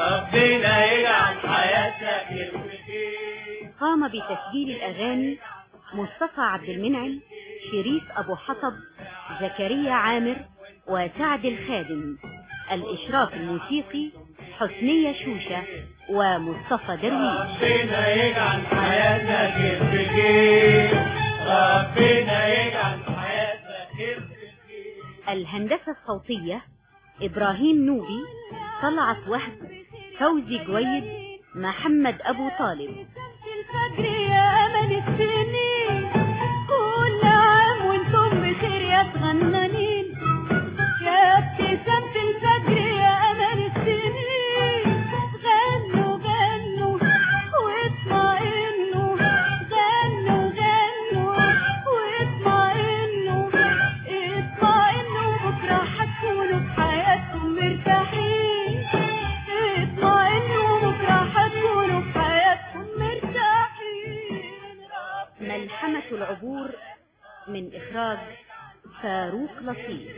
ربنا يجعل حياتنا خير وخير قام بتسجيل الأغاني مصطفى عبد المنعم شريف أبو حطب زكريا عامر وسعد الخادم الإشراف الموسيقي حسنية شوشة ومصطفى درويش ربنا يجعل حياتنا خير بخير ربنا يجعل حياتنا خير الهندسة الصوتية إبراهيم نوبي طلعت وهب فوزي جويد محمد أبو طالب الفجر يا أمل السنين كل عام وانتم بخير يا صغننين يا ابتسامة الفجر يا أمل السنين غنوا غنوا واطمئنوا غنوا غنوا واطمئنوا اطمئنوا بكرة هتكونوا في حياتكم مرتاحين اطمئنوا بكرة هتكونوا في حياتكم مرتاحين ملحمة العبور من إخراج فاروق لطيف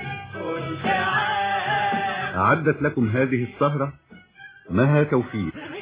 أعدت لكم هذه السهرة مها توفيق